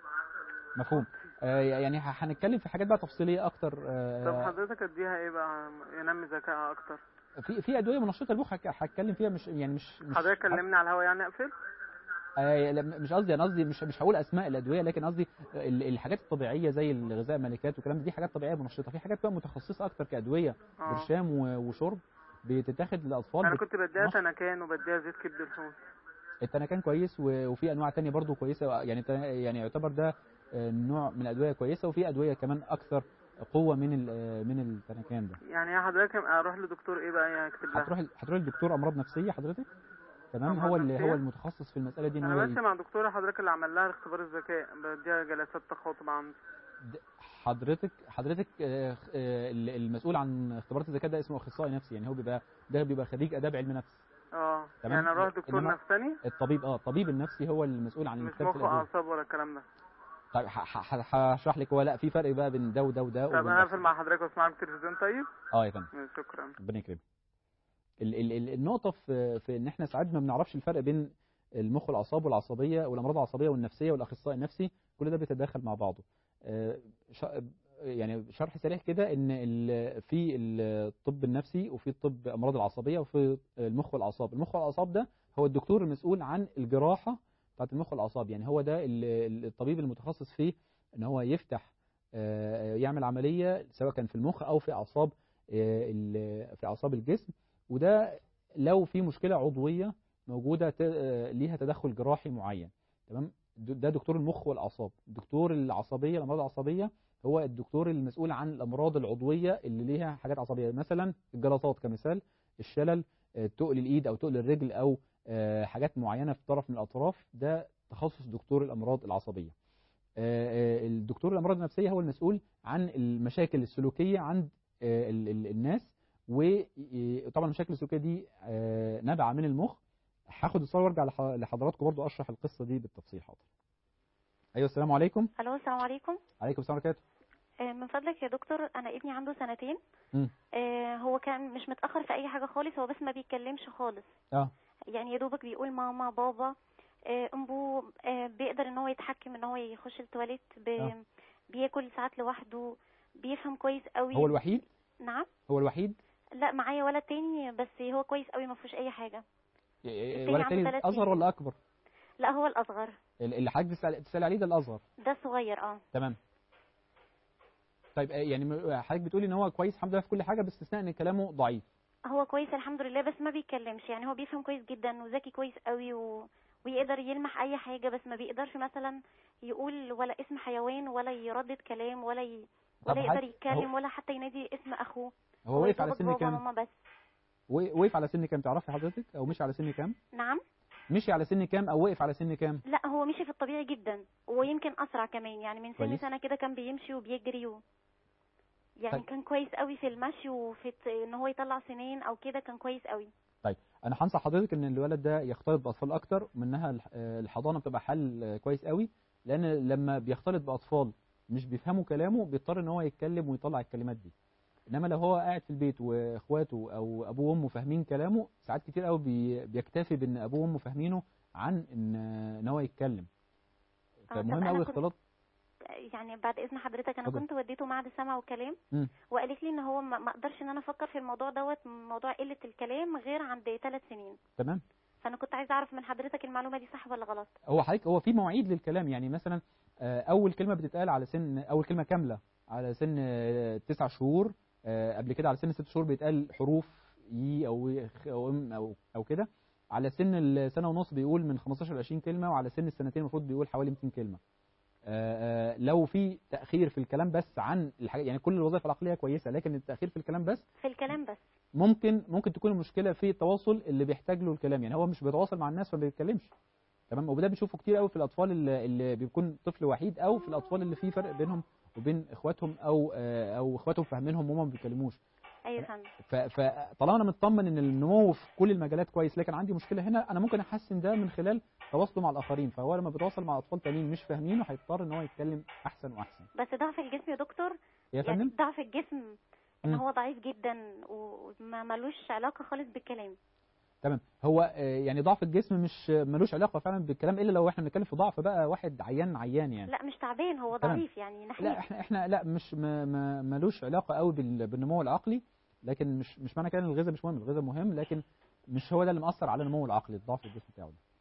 مفهوم آه، يعني ه- هنتكلم في حاجات بقى تفصيليه اكتر طب آه، حضرتك اديها ايه بقى ينمي ذكائها اكتر في في ادويه منشطه للمخ هك- هتكلم فيها مش يعني مش مش حضرتك كلمني على الهوا يعني اقفل آه، لا، مش قصدي انا قصدي مش مش هقول اسماء الادويه لكن قصدي ال- الحاجات الطبيعيه زي الغذاء الملكات والكلام ده دي حاجات طبيعيه منشطه في حاجات بقى متخصصه اكتر كادويه اه برشام و- وشرب بتتاخد للاطفال انا بت- كنت بديها مصر. تنكان وبديها زيت كبد الحوت التنكان كويس و- وفي انواع تانية برضو كويسه يعني التن- يعني يعتبر ده آه، نوع من الادويه كويسه وفي ادويه كمان اكثر قوه من ال- آه، من التنكان ده يعني يا حضرتك اروح لدكتور ايه بقى يكتب لها هتروح هتروح لدكتور امراض نفسيه حضرتك تمام أمراض هو اللي نفسية؟ هو المتخصص في المساله دي ان انا هو ماشي مع دكتوره حضرتك اللي عمل لها اختبار الذكاء بديها جلسات تخاطب عنده د- حضرتك حضرتك آه، آه، ال- المسؤول عن اختبارات الذكاء ده اسمه اخصائي نفسي يعني هو بيبقى ده بيبقى خريج اداب علم نفس اه تمام. يعني اروح دكتور إنما- نفساني الطبيب اه الطبيب النفسي هو المسؤول عن مش الكتاب مخ في الادويه واعصاب ولا الكلام ده طيب ه- ه- ه- هشرح لك هو لا في فرق بقى بين ده وده وده طب وبين انا ده. اقفل مع حضرتك واسمعك التلفزيون طيب اه يا فندم شكرا ربنا يكرمك ال- ال- ال- النقطه في في ان احنا ساعات ما بنعرفش الفرق بين المخ والاعصاب والعصبيه والامراض العصبيه والنفسيه والاخصائي النفسي كل ده بيتداخل مع بعضه آه، ش- يعني شرح سريع كده ان ال- في الطب النفسي وفي الطب امراض العصبيه وفي المخ والاعصاب المخ والاعصاب ده هو الدكتور المسؤول عن الجراحه بتاعت المخ والاعصاب يعني هو ده ال- ال- الطبيب المتخصص فيه ان هو يفتح آه، يعمل عمليه سواء كان في المخ او في اعصاب آه، ال- في اعصاب الجسم وده لو في مشكله عضويه موجوده ت- آه، ليها تدخل جراحي معين تمام د- ده دكتور المخ والاعصاب دكتور العصبيه الامراض العصبيه هو الدكتور المسؤول عن الامراض العضويه اللي ليها حاجات عصبيه مثلا الجلطات كمثال الشلل آه، تقل الايد او تقل الرجل او آه، حاجات معينه في طرف من الاطراف ده تخصص دكتور الامراض العصبيه آه، آه، الدكتور الامراض النفسيه هو المسؤول عن المشاكل السلوكيه عند آه، ال- ال- الناس وطبعا المشاكل السلوكيه دي آه، نابعه من المخ هاخد الصور وارجع لح- لحضراتكم برضو اشرح القصه دي بالتفصيل حاضر ايوه السلام عليكم الو السلام عليكم عليكم السلام ورحمه الله آه، من فضلك يا دكتور انا ابني عنده سنتين مم. آه، هو كان مش متاخر في اي حاجه خالص هو بس ما بيتكلمش خالص اه يعني يا دوبك بيقول ماما بابا آه، امبو آه، بيقدر ان هو يتحكم ان هو يخش التواليت ب... آه. بياكل ساعات لوحده بيفهم كويس قوي هو الوحيد نعم هو الوحيد لا معايا ولد تاني بس هو كويس قوي ما فيهوش اي حاجه إيه، التاني ولا عنده تاني ثلاث اصغر سنين. ولا اكبر لا هو الاصغر ال- اللي حضرتك بتسال تسال عليه ده الاصغر ده صغير اه تمام طيب آه، يعني م- حضرتك بتقولي ان هو كويس الحمد لله في كل حاجه باستثناء ان كلامه ضعيف هو كويس الحمد لله بس ما بيتكلمش يعني هو بيفهم كويس جدا وذكي كويس قوي و... ويقدر يلمح اي حاجه بس ما بيقدرش مثلا يقول ولا اسم حيوان ولا يردد كلام ولا ي... طب ولا يقدر حضرتك- يتكلم هو- ولا حتى ينادي اسم اخوه هو وقف على يطلب سن بابا كام ماما بس و- وقف على سن كام تعرفي حضرتك او مشي على سن كام نعم مشي على سن كام او وقف على سن كام لا هو مشي في الطبيعي جدا ويمكن اسرع كمان يعني من سن كويس. سنه كده كان بيمشي وبيجري و... يعني طيب. كان كويس قوي في المشي وفي الت- ان هو يطلع سنين او كده كان كويس قوي طيب انا هنصح حضرتك ان الولد ده يختلط باطفال اكتر منها الح- آه، الحضانه بتبقى حل آه، كويس قوي لان لما بيختلط باطفال مش بيفهموا كلامه بيضطر ان هو يتكلم ويطلع الكلمات دي انما لو هو قاعد في البيت واخواته او ابوه وامه فاهمين كلامه ساعات كتير قوي بي- بيكتفي بان ابوه وامه فاهمينه عن ان ان هو يتكلم آه، طب فمهم أنا قوي كنت- اختلاط يعني بعد اذن حضرتك انا اتفضل. كنت وديته معهد السمع والكلام مم. وقالت لي ان هو ما ما اقدرش ان انا افكر في الموضوع دوت موضوع قله الكلام غير عند ثلاث سنين تمام فانا كنت عايزه اعرف من حضرتك المعلومه دي صح ولا غلط هو حضرتك هو في مواعيد للكلام يعني مثلا آه، اول كلمه بتتقال على سن اول كلمه كامله على سن آه، تسع شهور آه، قبل كده على سن ست شهور بيتقال حروف ي او خ او ام او او كده على سن السنه ونص بيقول من 15 ل 20 كلمه وعلى سن السنتين المفروض بيقول حوالي 200 كلمه آه، آه، لو في تاخير في الكلام بس عن الحاجات يعني كل الوظائف العقليه كويسه لكن التاخير في الكلام بس في الكلام بس ممكن ممكن تكون المشكله في التواصل اللي بيحتاج له الكلام يعني هو مش بيتواصل مع الناس فما بيتكلمش تمام وده بنشوفه كتير قوي في الاطفال اللي, اللي بيكون طفل وحيد او في الاطفال اللي في فرق بينهم وبين اخواتهم او آه، او اخواتهم فاهمينهم وهم ما بيتكلموش ايوه يا فندم ف- فطالما انا مطمن ان النمو في كل المجالات كويس لكن عندي مشكله هنا انا ممكن احسن ده من خلال تواصله مع الاخرين فهو لما بيتواصل مع اطفال تانيين مش فاهمينه هيضطر ان هو يتكلم احسن واحسن بس ضعف الجسم يا دكتور يا يعني فندم ضعف الجسم ان مم. هو ضعيف جدا وما ملوش علاقه خالص بالكلام تمام هو آه، يعني ضعف الجسم مش ملوش علاقه فعلا بالكلام الا لو احنا بنتكلم في ضعف بقى واحد عيان عيان يعني لا مش تعبان هو تمام. ضعيف يعني نحيف لا احنا احنا لا مش ما ما ملوش علاقه قوي بال- بالنمو العقلي لكن مش مش معنى كده ان الغذاء مش مهم الغذاء مهم لكن مش هو ده اللي مأثر على النمو العقلي ضعف الجسم بتاعه ده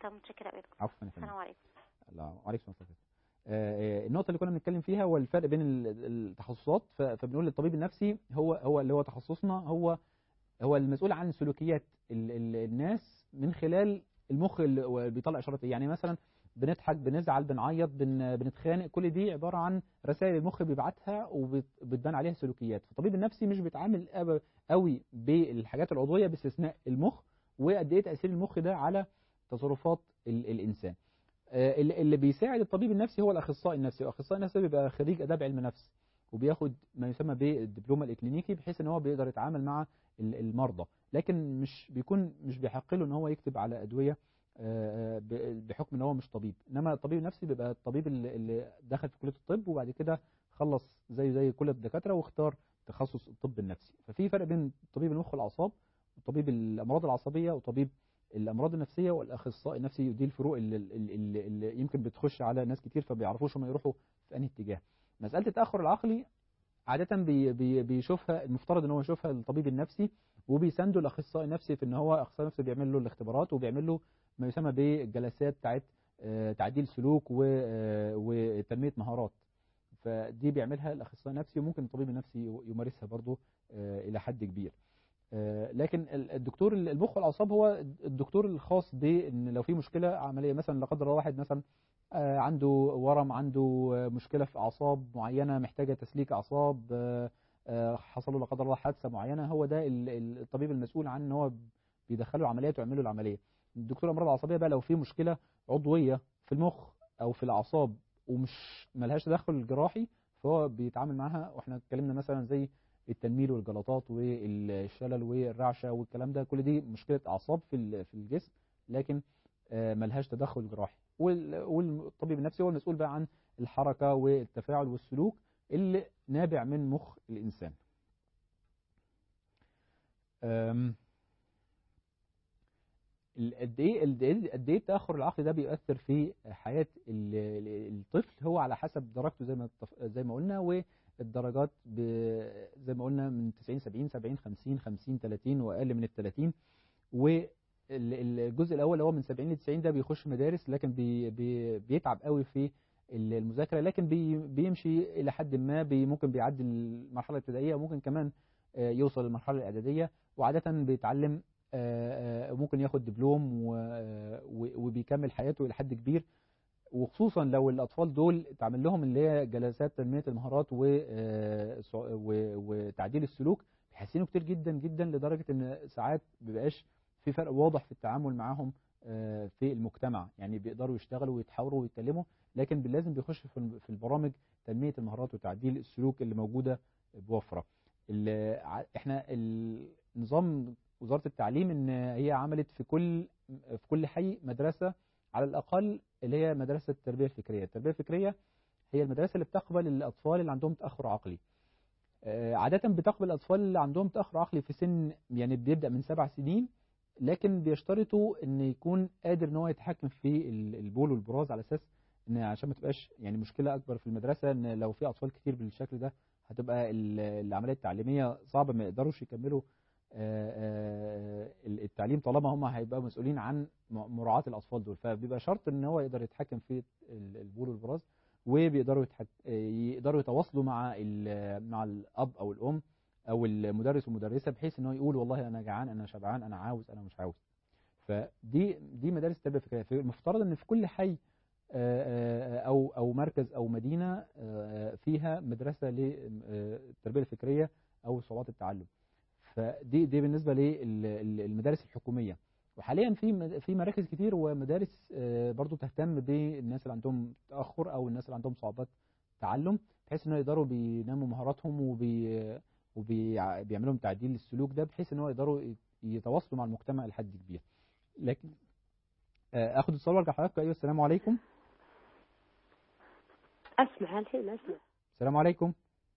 طب متشكره قوي عفوا يا فندم السلام عليكم لا وعليكم السلام ورحمة الله. آه، آه، النقطة اللي كنا بنتكلم فيها هو الفرق بين ال- التخصصات ف- فبنقول الطبيب النفسي هو هو اللي هو تخصصنا هو هو المسؤول عن سلوكيات ال- ال- الناس من خلال المخ اللي هو بيطلع اشارات إيه. يعني مثلا بنضحك بنزعل بنعيط بن بنتخانق كل دي عبارة عن رسائل المخ بيبعتها وبتبان عليها سلوكيات فالطبيب النفسي مش بيتعامل أب- قوي بالحاجات العضوية باستثناء المخ وقد ايه تأثير المخ ده على تصرفات ال- الإنسان آه، اللي اللي بيساعد الطبيب النفسي هو الاخصائي النفسي والاخصائي النفسي بيبقى خريج اداب علم نفس وبياخد ما يسمى بالدبلوم الاكلينيكي بحيث ان هو بيقدر يتعامل مع ال- المرضى لكن مش بيكون مش بيحق له ان هو يكتب على ادويه آه، ب- بحكم ان هو مش طبيب انما الطبيب النفسي بيبقى الطبيب اللي اللي دخل في كليه الطب وبعد كده خلص زيه زي كل الدكاتره واختار تخصص الطب النفسي ففي فرق بين طبيب المخ والاعصاب وطبيب الامراض العصبيه وطبيب الامراض النفسيه والاخصائي النفسي دي الفروق اللي, اللي, اللي يمكن بتخش على ناس كتير فبيعرفوش هم يروحوا في انهي اتجاه مساله التاخر العقلي عاده بي بي بيشوفها المفترض ان هو يشوفها الطبيب النفسي وبيساندوا الاخصائي النفسي في ان هو الاخصائي النفسي بيعمل له الاختبارات وبيعمل له ما يسمى بالجلسات بتاعت آه، تعديل سلوك و- آه، وتنميه مهارات فدي بيعملها الاخصائي النفسي وممكن الطبيب النفسي يمارسها برضه آه، الى حد كبير آه، لكن ال- الدكتور المخ والاعصاب هو الدكتور الخاص بان لو في مشكله عمليه مثلا لا قدر الله واحد مثلا آه، عنده ورم عنده آه، مشكله في اعصاب معينه محتاجه تسليك اعصاب آه، آه، حصل له لا قدر الله حادثه معينه هو ده ال- ال- الطبيب المسؤول عن ان هو بيدخله العمليات ويعمل له العمليه الدكتور الامراض العصبيه بقى لو في مشكله عضويه في المخ او في الاعصاب ومش ملهاش تدخل جراحي فهو بيتعامل معاها واحنا اتكلمنا مثلا زي التنميل والجلطات والشلل والرعشه والكلام ده كل دي مشكله اعصاب في ال- في الجسم لكن آه، ملهاش تدخل جراحي وال- والطبيب النفسي هو المسؤول بقى عن الحركه والتفاعل والسلوك اللي نابع من مخ الانسان أم، ال- قد ايه قد ايه قد ايه التاخر العقلي ده بيؤثر في حياه ال- ال- الطفل هو على حسب درجته زي ما اتف- زي ما قلنا والدرجات ب- زي ما قلنا من 90 70 70 50 50 30 واقل من ال 30 والجزء الاول اللي هو من 70 ل 90 ده بيخش مدارس لكن بي بي بيتعب قوي في المذاكره لكن بي بيمشي الى حد ما بي ممكن بيعدي المرحله الابتدائيه وممكن كمان آه، يوصل للمرحله الاعداديه وعاده بيتعلم آه، آه، ممكن ياخد دبلوم و- آه، و- وبيكمل حياته الى حد كبير وخصوصا لو الاطفال دول اتعمل لهم اللي هي جلسات تنميه المهارات و- آه، سع- و- وتعديل السلوك بيحسنوا كتير جدا جدا لدرجه ان ساعات بيبقاش في فرق واضح في التعامل معاهم آه، في المجتمع يعني بيقدروا يشتغلوا ويتحاوروا ويتكلموا لكن لازم بيخش في في البرامج تنميه المهارات وتعديل السلوك اللي موجوده بوفره ال- ع- احنا النظام وزاره التعليم ان هي عملت في كل في كل حي مدرسه على الاقل اللي هي مدرسه التربيه الفكريه التربيه الفكريه هي المدرسه اللي بتقبل الاطفال اللي عندهم تاخر عقلي آه، عاده بتقبل الاطفال اللي عندهم تاخر عقلي في سن يعني بيبدا من سبع سنين لكن بيشترطوا ان يكون قادر ان هو يتحكم في ال- البول والبراز على اساس ان عشان ما تبقاش يعني مشكله اكبر في المدرسه ان لو في اطفال كتير بالشكل ده هتبقى ال- العمليه التعليميه صعبه ما يقدروش يكملوا آه، آه، التعليم طالما هم هيبقوا مسؤولين عن م- مراعاه الاطفال دول فبيبقى شرط ان هو يقدر يتحكم في ال- البول والبراز وبيقدروا يتحك... آه، يقدروا يتواصلوا مع ال... مع الاب او الام او المدرس والمدرسه بحيث ان هو يقول والله انا جعان انا شبعان انا عاوز انا مش عاوز فدي دي مدارس التربيه الفكريه فالمفترض ان في كل حي آه، آه، او او مركز او مدينه آه، فيها مدرسه للتربيه الفكريه او صعوبات التعلم فدي دي بالنسبه للمدارس الحكوميه وحاليا في مد- في مراكز كتير ومدارس آه، برضو تهتم بالناس اللي عندهم تاخر او الناس اللي عندهم صعوبات تعلم بحيث ان هو يقدروا بينموا مهاراتهم وبي وبيعملوا لهم تعديل للسلوك ده بحيث ان هو يقدروا ي- يتواصلوا مع المجتمع لحد كبير لكن آه، اخد اتصال وارجع حضرتك ايوه السلام عليكم اسمع الحين اسمع السلام عليكم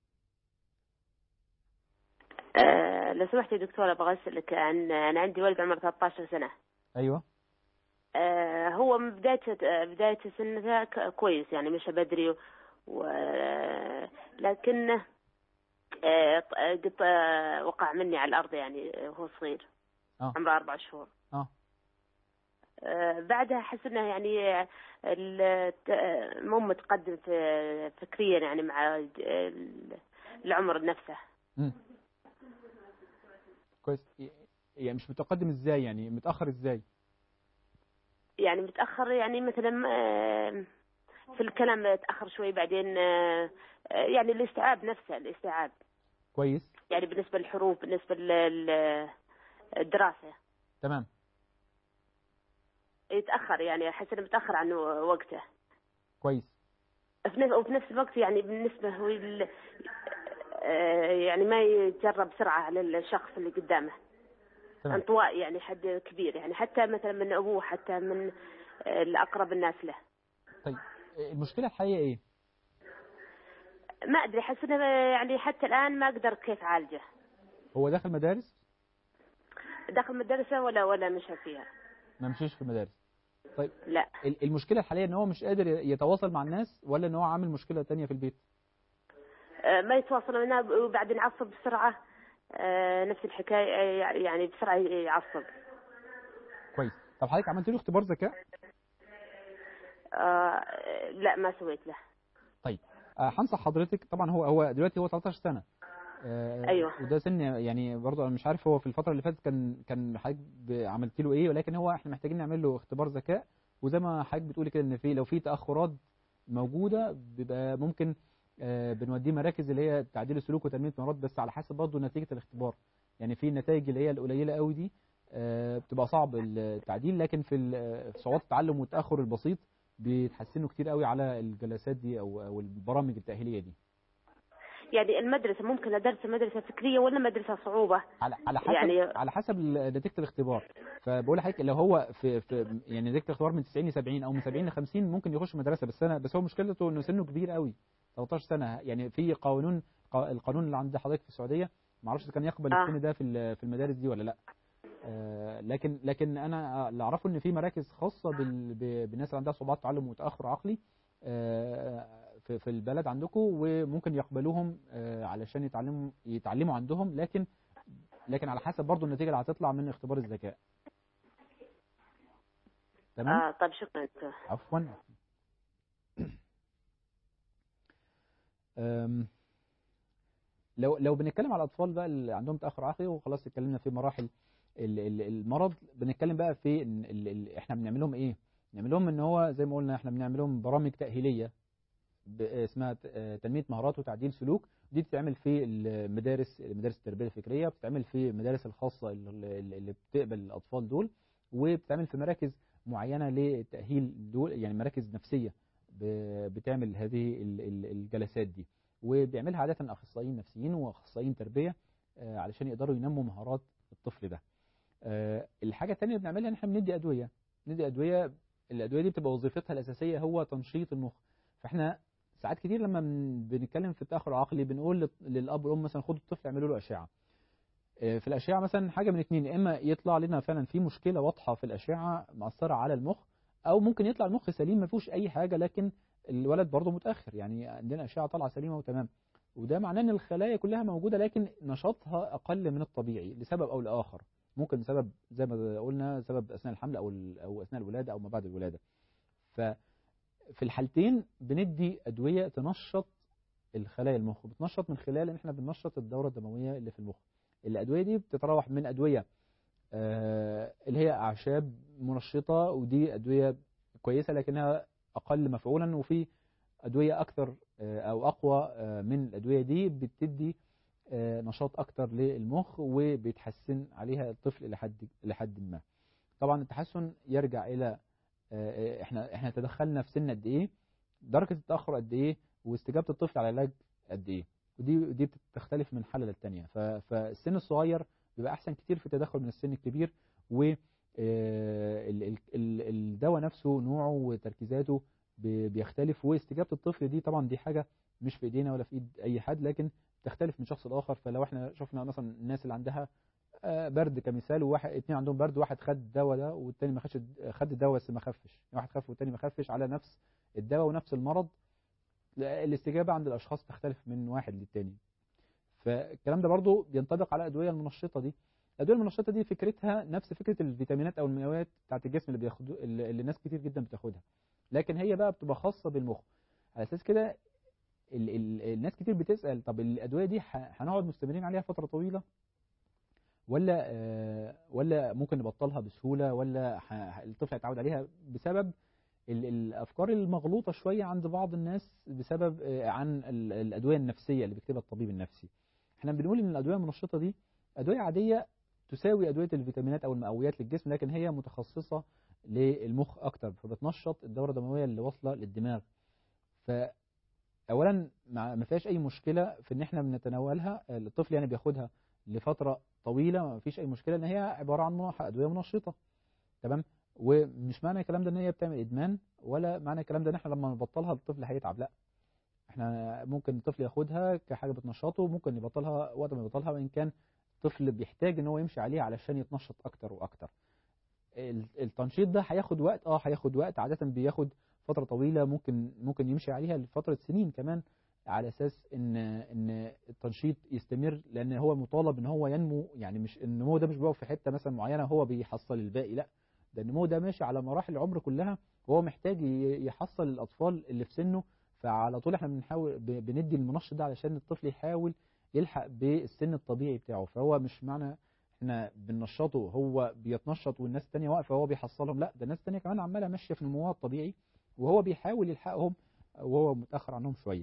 أه لو سمحت يا دكتور ابغى اسالك عن انا عندي ولد عمره 13 سنه ايوه أه هو من بدايه آه، بدايه سنته ك- كويس يعني مشى بدري و لكنه آه، ط- آه، قد آه، وقع مني على الارض يعني آه، وهو صغير اه عمره اربع شهور اه أه بعدها احس انه يعني ال- ت- مو متقدم في فكريا يعني مع ال- العمر نفسه مم. كويس يعني مش متقدم ازاي يعني متاخر ازاي يعني متاخر يعني مثلا آه، في الكلام تاخر شوي بعدين آه، آه، يعني الاستيعاب نفسه الاستيعاب كويس يعني بالنسبه للحروف بالنسبه للدراسه تمام يتاخر يعني احس انه متاخر عن وقته كويس في نفس- وفي نفس الوقت يعني بالنسبه هو ال- آه، يعني ما يتجرب بسرعه على الشخص اللي قدامه تمام انطوائي يعني حد كبير يعني حتى مثلا من ابوه حتى من آه، الاقرب الناس له طيب المشكله الحقيقيه ايه ما ادري احس انه يعني حتى الان ما اقدر كيف اعالجه هو داخل مدارس داخل مدرسه ولا ولا مش فيها ما مشيش في المدارس طيب لا ال- المشكله الحاليه ان هو مش قادر يتواصل مع الناس ولا ان هو عامل مشكله تانية في البيت آه، ما يتواصل معنا وبعدين يعصب بسرعه آه، نفس الحكايه آه، يعني بسرعه يعصب كويس طب حضرتك عملت له اختبار ذكاء آه، لا ما سويت له طيب آه، هنصح حضرتك طبعا هو هو دلوقتي هو 13 سنه آه، أيوة. وده سن يعني برضه انا مش عارف هو في الفتره اللي فاتت كان كان حضرتك ب- عملت له ايه ولكن هو احنا محتاجين نعمل له اختبار ذكاء وزي ما حضرتك بتقولي كده ان في لو في تاخرات موجوده بيبقى ممكن آه، بنوديه مراكز اللي هي تعديل السلوك وتنميه مهارات بس على حسب برضه نتيجه الاختبار يعني في النتائج اللي هي القليله قوي دي آه، بتبقى صعب التعديل لكن في ال- في صعوبات التعلم والتاخر البسيط بيتحسنوا كتير قوي على الجلسات دي او او البرامج التاهيليه دي يعني المدرسه ممكن ادرس مدرسه فكريه ولا مدرسه صعوبه على على حسب يعني- على حسب ال- نتيجه الاختبار فبقول لحضرتك لو هو في, في يعني نتيجه الاختبار من 90 ل 70 او من 70 ل 50 ممكن يخش مدرسه بس انا بس هو مشكلته انه سنه كبير قوي 13 سنه يعني في قانون قا- القانون اللي عند حضرتك في السعوديه ما اعرفش اذا كان يقبل آه. السن ده في ال- في المدارس دي ولا لا آه، لكن لكن انا اللي اعرفه ان في مراكز خاصه بال- ب- بالناس اللي عندها صعوبات تعلم وتاخر عقلي آه، في في البلد عندكم وممكن يقبلوهم آه، علشان يتعلموا يتعلموا عندهم لكن لكن على حسب برضو النتيجه اللي هتطلع من اختبار الذكاء تمام اه طيب شكرا دكتور. عفوا أم، لو لو بنتكلم على الاطفال بقى اللي عندهم تاخر عقلي وخلاص اتكلمنا في مراحل ال- ال- المرض بنتكلم بقى في إن ال- ال- احنا بنعمل لهم ايه بنعمل لهم ان هو زي ما قلنا احنا بنعمل لهم برامج تاهيليه ب- اسمها ت- آه، تنميه مهارات وتعديل سلوك دي بتتعمل في المدارس مدارس التربيه الفكريه بتتعمل في المدارس الخاصه اللي اللي بتقبل الاطفال دول وبتتعمل في مراكز معينه للتاهيل دول يعني مراكز نفسيه ب- بتعمل هذه ال- ال- الجلسات دي وبيعملها عاده اخصائيين نفسيين واخصائيين تربيه آه، علشان يقدروا ينموا مهارات الطفل ده آه، الحاجه الثانيه اللي بنعملها ان احنا بندي ادويه ندي ادويه الادويه دي بتبقى وظيفتها الاساسيه هو تنشيط المخ فاحنا ساعات كتير لما بن- بنتكلم في التاخر العقلي بنقول لل- للاب والام مثلا خدوا الطفل اعملوا له اشعه آه، في الاشعه مثلا حاجه من اتنين يا اما يطلع لنا فعلا في مشكله واضحه في الاشعه مأثره على المخ او ممكن يطلع المخ سليم ما فيهوش اي حاجه لكن الولد برضه متاخر يعني عندنا اشعه طالعه سليمه وتمام وده معناه ان الخلايا كلها موجوده لكن نشاطها اقل من الطبيعي لسبب او لاخر ممكن سبب زي ما قلنا سبب اثناء الحمل او ال- او اثناء الولاده او ما بعد الولاده ففي الحالتين بندي ادويه تنشط الخلايا المخ بتنشط من خلال ان احنا بننشط الدوره الدمويه اللي في المخ الادويه دي بتتراوح من ادويه آه، اللي هي اعشاب منشطه ودي ادويه كويسه لكنها اقل مفعولا وفي ادويه اكثر آه، او اقوى آه، من الادويه دي بتدي آه، نشاط اكتر للمخ وبيتحسن عليها الطفل لحد لحد ما طبعا التحسن يرجع الى آه، احنا احنا تدخلنا في سن قد ايه درجه التاخر قد ايه واستجابه الطفل على العلاج قد ايه ودي دي بتختلف من حاله للتانيه ف- فالسن الصغير بيبقى احسن كتير في التدخل من السن الكبير و آه، ال- ال- ال- الدواء نفسه نوعه وتركيزاته بي- بيختلف واستجابه الطفل دي طبعا دي حاجه مش في ايدينا ولا في ايد اي حد لكن تختلف من شخص لاخر فلو احنا شفنا مثلا الناس اللي عندها آه، برد كمثال وواحد اتنين عندهم برد واحد خد الدواء ده والتاني ما خدش خد الدواء بس ما خفش واحد خف والتاني ما خفش على نفس الدواء ونفس المرض لا، الاستجابه عند الاشخاص تختلف من واحد للتاني فالكلام ده برضو بينطبق على الادويه المنشطه دي الادويه المنشطه دي فكرتها نفس فكره الفيتامينات او الميوات بتاعت الجسم اللي بياخدوا اللي اللي ناس كتير جدا بتاخدها لكن هي بقى بتبقى خاصه بالمخ على اساس كده ال ال الناس كتير بتسال طب الادويه دي ح- هنقعد مستمرين عليها فتره طويله ولا آه، ولا ممكن نبطلها بسهوله ولا ح- ح- الطفل هيتعود عليها بسبب ال- الافكار المغلوطه شويه عند بعض الناس بسبب آه، عن ال- الادويه النفسيه اللي بيكتبها الطبيب النفسي احنا بنقول ان الادويه المنشطه دي ادويه عاديه تساوي ادويه الفيتامينات او المقويات للجسم لكن هي متخصصه للمخ اكتر فبتنشط الدوره الدمويه اللي واصله للدماغ فاولا ما ما فيهاش اي مشكله في ان احنا بنتناولها الطفل يعني بياخدها لفتره طويله ما فيش اي مشكله ان هي عباره عن منح- ادويه منشطه تمام ومش معنى الكلام ده ان هي بتعمل ادمان ولا معنى الكلام ده ان احنا لما نبطلها الطفل هيتعب لا احنا ممكن الطفل ياخدها كحاجه بتنشطه ممكن يبطلها وقت ما يبطلها وان كان الطفل بيحتاج ان هو يمشي عليها علشان يتنشط اكتر واكتر ال- التنشيط ده هياخد وقت اه هياخد وقت عاده بياخد فتره طويله ممكن ممكن يمشي عليها لفتره سنين كمان على اساس ان ان التنشيط يستمر لان هو مطالب ان هو ينمو يعني مش النمو ده مش بيقف في حته مثلا معينه هو بيحصل الباقي لا ده النمو ده ماشي على مراحل العمر كلها وهو محتاج ي- يحصل الاطفال اللي في سنه فعلى طول احنا بنحاول ب- بندي المنشط ده علشان الطفل يحاول يلحق بالسن الطبيعي بتاعه فهو مش معنى احنا بننشطه هو بيتنشط والناس التانية واقفه وهو بيحصلهم لا ده الناس التانية كمان عماله ماشيه في نموها الطبيعي وهو بيحاول يلحقهم وهو متاخر عنهم شويه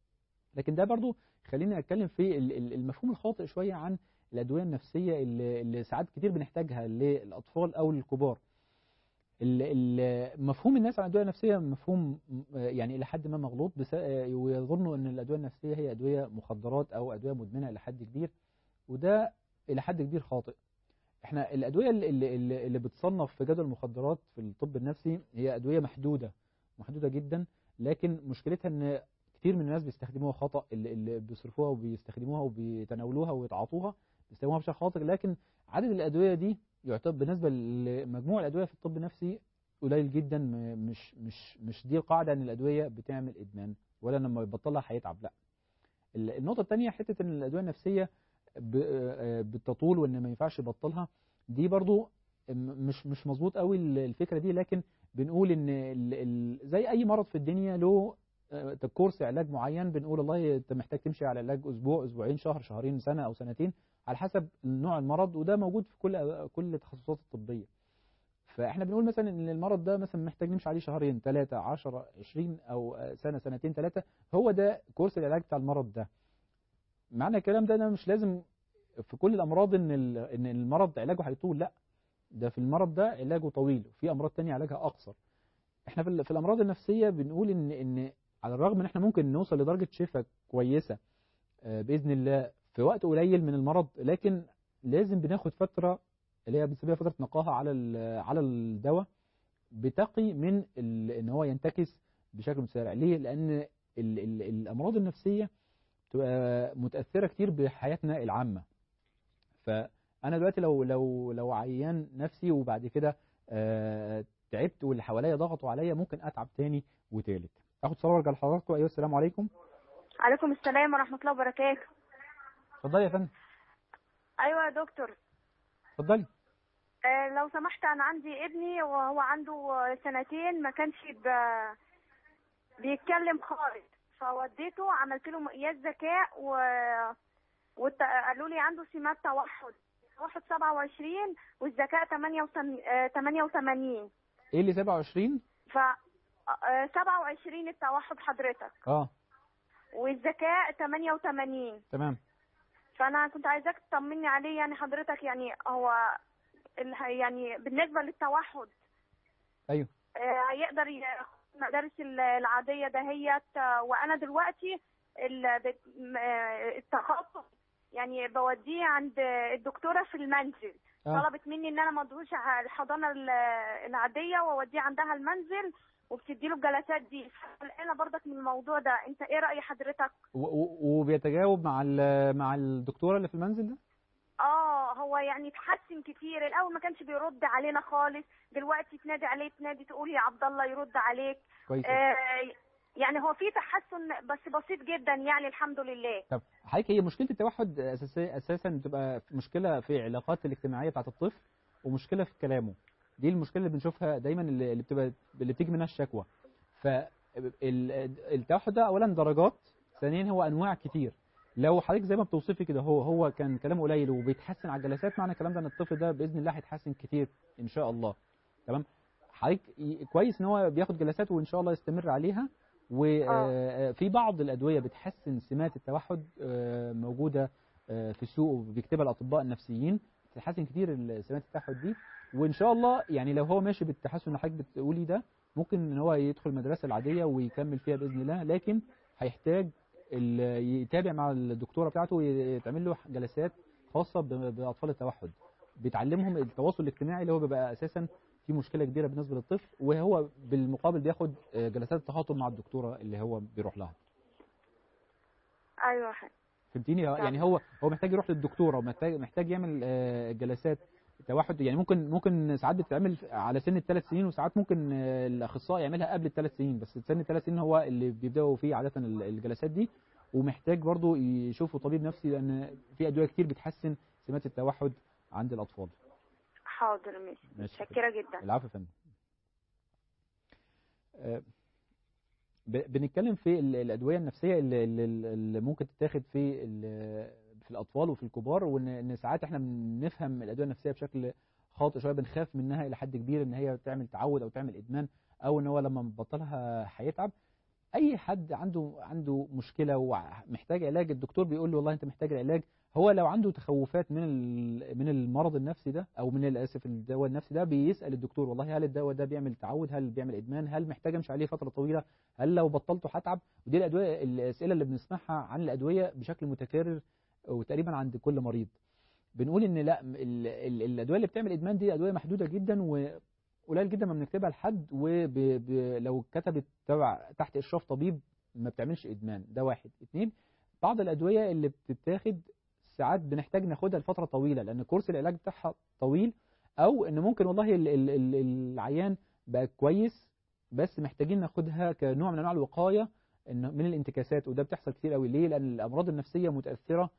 لكن ده برضو خليني اتكلم في ال- ال- المفهوم الخاطئ شويه عن الادويه النفسيه اللي, اللي ساعات كتير بنحتاجها للاطفال او للكبار ال- ال- مفهوم الناس عن الادويه النفسيه مفهوم م- يعني الى حد ما مغلوط بس ويظنوا ان الادويه النفسيه هي ادويه مخدرات او ادويه مدمنه الى حد كبير وده الى حد كبير خاطئ احنا الادويه اللي, اللي, اللي بتصنف في جدول المخدرات في الطب النفسي هي ادويه محدوده محدوده جدا لكن مشكلتها ان كتير من الناس بيستخدموها خطا اللي, اللي بيصرفوها وبيستخدموها وبيتناولوها ويتعاطوها بيستخدموها بشكل خاطئ لكن عدد الادويه دي يعتبر بالنسبه لمجموع الادويه في الطب النفسي قليل جدا م- مش مش مش دي قاعده ان الادويه بتعمل ادمان ولا لما يبطلها هيتعب لا ال- النقطه الثانيه حته ان الادويه النفسيه ب- آه، بتطول وان ما ينفعش يبطلها دي برضو م- مش مش مظبوط قوي ال- الفكره دي لكن بنقول ان ال- ال- زي اي مرض في الدنيا له آه، كورس علاج معين بنقول والله انت محتاج تمشي على علاج اسبوع اسبوعين شهر شهرين سنه او سنتين على حسب نوع المرض وده موجود في كل كل التخصصات الطبيه فاحنا بنقول مثلا ان المرض ده مثلا محتاج نمشي عليه شهرين ثلاثة 10 20 او آه، سنة سنتين ثلاثة هو ده كورس العلاج بتاع المرض ده معنى الكلام ده انا مش لازم في كل الامراض ان ال- ان المرض علاجه هيطول لا ده في المرض ده علاجه طويل وفي امراض تانية علاجها اقصر احنا في ال- في الامراض النفسيه بنقول ان ان على الرغم ان احنا ممكن نوصل لدرجه شفاء كويسه آه، باذن الله في وقت قليل من المرض لكن لازم بناخد فتره اللي هي بنسميها فتره نقاهه على ال- على الدواء بتقي من ال- ان هو ينتكس بشكل متسارع ليه لان ال ال الامراض النفسيه تبقى متاثره كتير بحياتنا العامه فانا دلوقتي لو لو لو عيان نفسي وبعد كده آه، تعبت واللي حواليا ضغطوا عليا ممكن اتعب تاني وتالت اخد صور وارجع لحضراتكم ايوه السلام عليكم عليكم السلام ورحمة الله وبركاته اتفضلي يا فندم أيوة يا دكتور اتفضلي آه لو سمحت أنا عندي ابني وهو عنده آه، سنتين ما كانش ب... بيتكلم خالص فوديته عملت له مقياس ذكاء و وت... قالوا لي عنده سمات توحد توحد 27 والذكاء 88 ايه اللي 27 ف آه، 27 التوحد حضرتك اه والذكاء 88 تمام فانا كنت عايزاك تطمني عليه يعني حضرتك يعني هو ال- يعني بالنسبه للتوحد ايوه آه، هيقدر ياخد المدارس ال- العاديه دهيت آه، وانا دلوقتي ال- بت- م- آه، التخصص يعني بوديه عند الدكتوره في المنزل اه طلبت مني ان انا ما ادوش ع- الحضانه ال- العاديه واوديه عندها المنزل وبتدي له الجلسات دي انا برضك من الموضوع ده انت ايه راي حضرتك و- و- وبيتجاوب مع ال- مع الدكتوره اللي في المنزل ده اه هو يعني اتحسن كتير الاول ما كانش بيرد علينا خالص دلوقتي تنادي عليه تنادي تقول يا عبد الله يرد عليك كويس آه يعني هو في تحسن بس بسيط جدا يعني الحمد لله طب حضرتك هي مشكله التوحد اساسا اساسا بتبقى مشكله في العلاقات الاجتماعيه بتاعت الطفل ومشكله في كلامه دي المشكله اللي بنشوفها دايما اللي اللي بتبقى اللي بتيجي منها الشكوى فالتوحد ده اولا درجات ثانيا هو انواع كتير لو حضرتك زي ما بتوصفي كده هو هو كان كلامه قليل وبيتحسن على الجلسات معنى الكلام ده ان الطفل ده باذن الله هيتحسن كتير ان شاء الله تمام حضرتك ي- كويس ان هو بياخد جلسات وان شاء الله يستمر عليها وفي بعض الادويه بتحسن سمات التوحد آه، موجوده آه، في السوق وبيكتبها الاطباء النفسيين بتحسن كتير ال- سمات التوحد دي وان شاء الله يعني لو هو ماشي بالتحسن اللي حضرتك بتقولي ده ممكن ان هو يدخل المدرسه العاديه ويكمل فيها باذن الله لكن هيحتاج ال- يتابع مع الدكتوره بتاعته ويتعمل له جلسات خاصه ب- باطفال التوحد بيتعلمهم التواصل الاجتماعي اللي هو بيبقى اساسا في مشكله كبيره بالنسبه للطفل وهو بالمقابل بياخد آه، جلسات التخاطب مع الدكتوره اللي هو بيروح لها ايوه حاجة. فهمتيني يعني هو هو محتاج يروح للدكتوره ومحتاج محتاج يعمل آه، جلسات توحد يعني ممكن ممكن ساعات بتتعمل على سن الثلاث سنين وساعات ممكن آه، الاخصائي يعملها قبل الثلاث سنين بس سن الثلاث سنين هو اللي بيبداوا فيه عاده ال- الجلسات دي ومحتاج برضو يشوفوا طبيب نفسي لان في ادويه كتير بتحسن سمات التوحد عند الاطفال حاضر ماشي ماشي. متشكرة جدا العفو يا فندم آه، ب- بنتكلم في ال- الادويه النفسيه اللي, اللي, اللي ممكن تتاخد في ال- في الاطفال وفي الكبار وان إن ساعات احنا بنفهم الادويه النفسيه بشكل خاطئ شويه بنخاف منها الى حد كبير ان هي تعمل تعود او تعمل ادمان او ان هو لما نبطلها هيتعب اي حد عنده عنده مشكله ومحتاج علاج الدكتور بيقول له والله انت محتاج العلاج هو لو عنده تخوفات من ال- من المرض النفسي ده او من الاسف الدواء النفسي ده بيسال الدكتور والله هل الدواء ده بيعمل تعود هل بيعمل ادمان هل محتاج امشي عليه فتره طويله هل لو بطلته هتعب ودي الادويه الاسئله اللي بنسمعها عن الادويه بشكل متكرر وتقريبا عند كل مريض بنقول ان لا ال- ال- الادويه اللي بتعمل ادمان دي ادويه محدوده جدا وقليل جدا ما بنكتبها لحد ولو كتبت تبع تحت اشراف طبيب ما بتعملش ادمان ده واحد اتنين بعض الادويه اللي بتتاخد ساعات بنحتاج ناخدها لفتره طويله لان كورس العلاج بتاعها طويل او ان ممكن والله ال- ال- ال- العيان بقى كويس بس محتاجين ناخدها كنوع من انواع الوقايه إن- من الانتكاسات وده بتحصل كتير قوي ليه لان الامراض النفسيه متاثره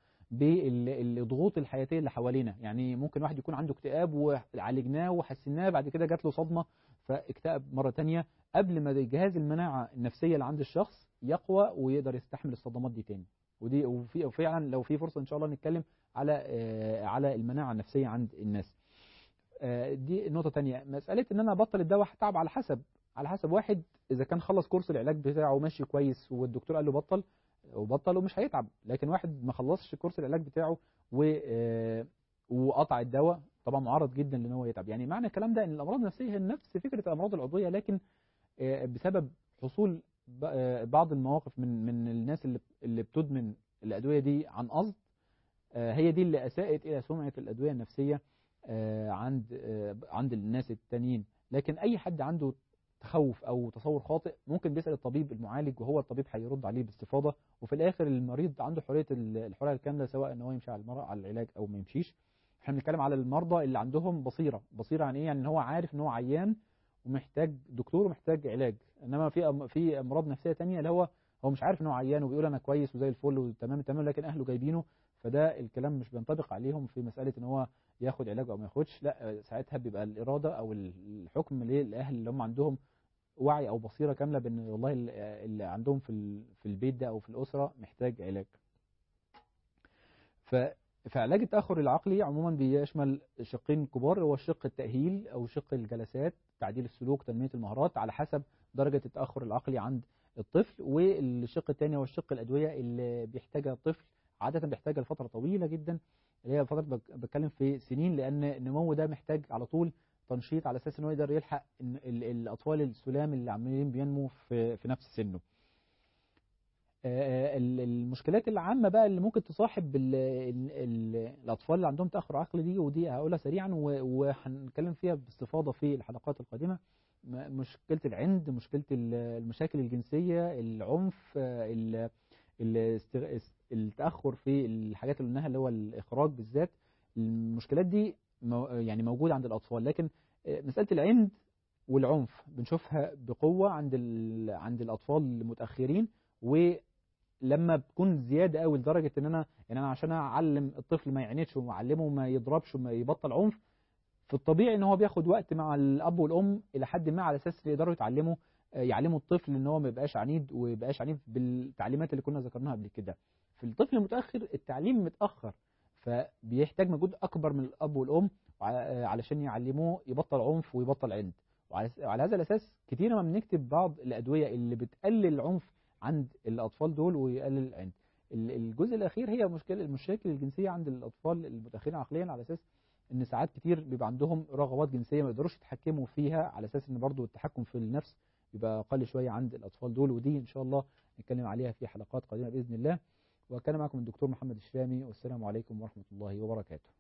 بالضغوط الحياتيه اللي حوالينا يعني ممكن واحد يكون عنده اكتئاب وعالجناه وحسناه بعد كده جات له صدمه فاكتئب مره تانية قبل ما جهاز المناعه النفسيه اللي عند الشخص يقوى ويقدر يستحمل الصدمات دي تاني ودي وفي وفعلا لو في فرصه ان شاء الله نتكلم على آه، على المناعه النفسيه عند الناس آه، دي نقطه تانية مساله ان انا ابطل الدواء هتعب على حسب على حسب واحد اذا كان خلص كورس العلاج بتاعه ماشي كويس والدكتور قال له بطل وبطل ومش هيتعب لكن واحد ما خلصش كورس العلاج بتاعه و آه، وقطع الدواء طبعا معرض جدا لان هو يتعب يعني معنى الكلام ده ان الامراض النفسيه هي نفس فكره الامراض العضويه لكن آه، بسبب حصول ب- آه، بعض المواقف من من الناس اللي اللي بتدمن الادويه دي عن قصد آه، هي دي اللي اساءت الى سمعه الادويه النفسيه آه، عند آه، عند الناس التانيين لكن اي حد عنده تخوف او تصور خاطئ ممكن بيسال الطبيب المعالج وهو الطبيب هيرد عليه باستفاضه وفي الاخر المريض عنده حريه ال- الحريه الكامله سواء ان هو يمشي على المرأة على العلاج او ما يمشيش احنا بنتكلم على المرضى اللي عندهم بصيره بصيره عن ايه يعني ان هو عارف ان هو عيان ومحتاج دكتور ومحتاج علاج انما في أم- في امراض نفسيه تانية اللي هو هو مش عارف ان هو عيان وبيقول انا كويس وزي الفل وتمام تمام لكن اهله جايبينه فده الكلام مش بينطبق عليهم في مساله ان هو ياخد علاج او ما ياخدش لا ساعتها بيبقى الاراده او الحكم للاهل اللي هم عندهم وعي او بصيره كامله بان والله ال- اللي عندهم في ال- في البيت ده او في الاسره محتاج علاج ف فعلاج التاخر العقلي عموما بيشمل شقين كبار هو الشق التاهيل او شق الجلسات تعديل السلوك تنميه المهارات على حسب درجه التاخر العقلي عند الطفل والشق الثاني هو الشق الادويه اللي بيحتاجها الطفل عاده بيحتاجها لفتره طويله جدا اللي هي فتره بك- بتكلم في سنين لان النمو ده محتاج على طول تنشيط على اساس انه يقدر يلحق إن ال- الاطفال السلام اللي عمالين بينمو في في نفس سنه آه، ال- المشكلات العامة بقى اللي ممكن تصاحب ال ال ال الأطفال اللي عندهم تأخر عقلي دي ودي هقولها سريعا و- وهنتكلم فيها باستفاضة في الحلقات القادمة م- مشكلة العند مشكلة ال- المشاكل الجنسية العنف آه، ال- الاستغ- التأخر في الحاجات اللي قلناها اللي هو الإخراج بالذات المشكلات دي مو- يعني موجودة عند الأطفال لكن آه، مسألة العند والعنف بنشوفها بقوة عند ال... عند الأطفال المتأخرين ولما بتكون زيادة قوي لدرجة إن أنا يعني أنا عشان أعلم الطفل ما يعندش وأعلمه ما يضربش وما يبطل عنف في الطبيعي إن هو بياخد وقت مع الأب والأم إلى حد ما على أساس يقدروا يتعلموا يعلموا الطفل إن هو ما يبقاش عنيد ويبقاش عنيف بالتعليمات اللي كنا ذكرناها قبل كده في الطفل المتأخر التعليم متأخر فبيحتاج مجهود أكبر من الأب والأم علشان يعلموه يبطل عنف ويبطل عند وعلى هذا الأساس كتير ما بنكتب بعض الأدوية اللي بتقلل العنف عند الأطفال دول ويقلل العند الجزء الأخير هي مشكلة المشاكل الجنسية عند الأطفال المتأخرين عقليا على أساس إن ساعات كتير بيبقى عندهم رغبات جنسية ما يقدروش يتحكموا فيها على أساس إن برضو التحكم في النفس بيبقى أقل شوية عند الأطفال دول ودي إن شاء الله نتكلم عليها في حلقات قادمة بإذن الله وكان معكم الدكتور محمد الشامي والسلام عليكم ورحمة الله وبركاته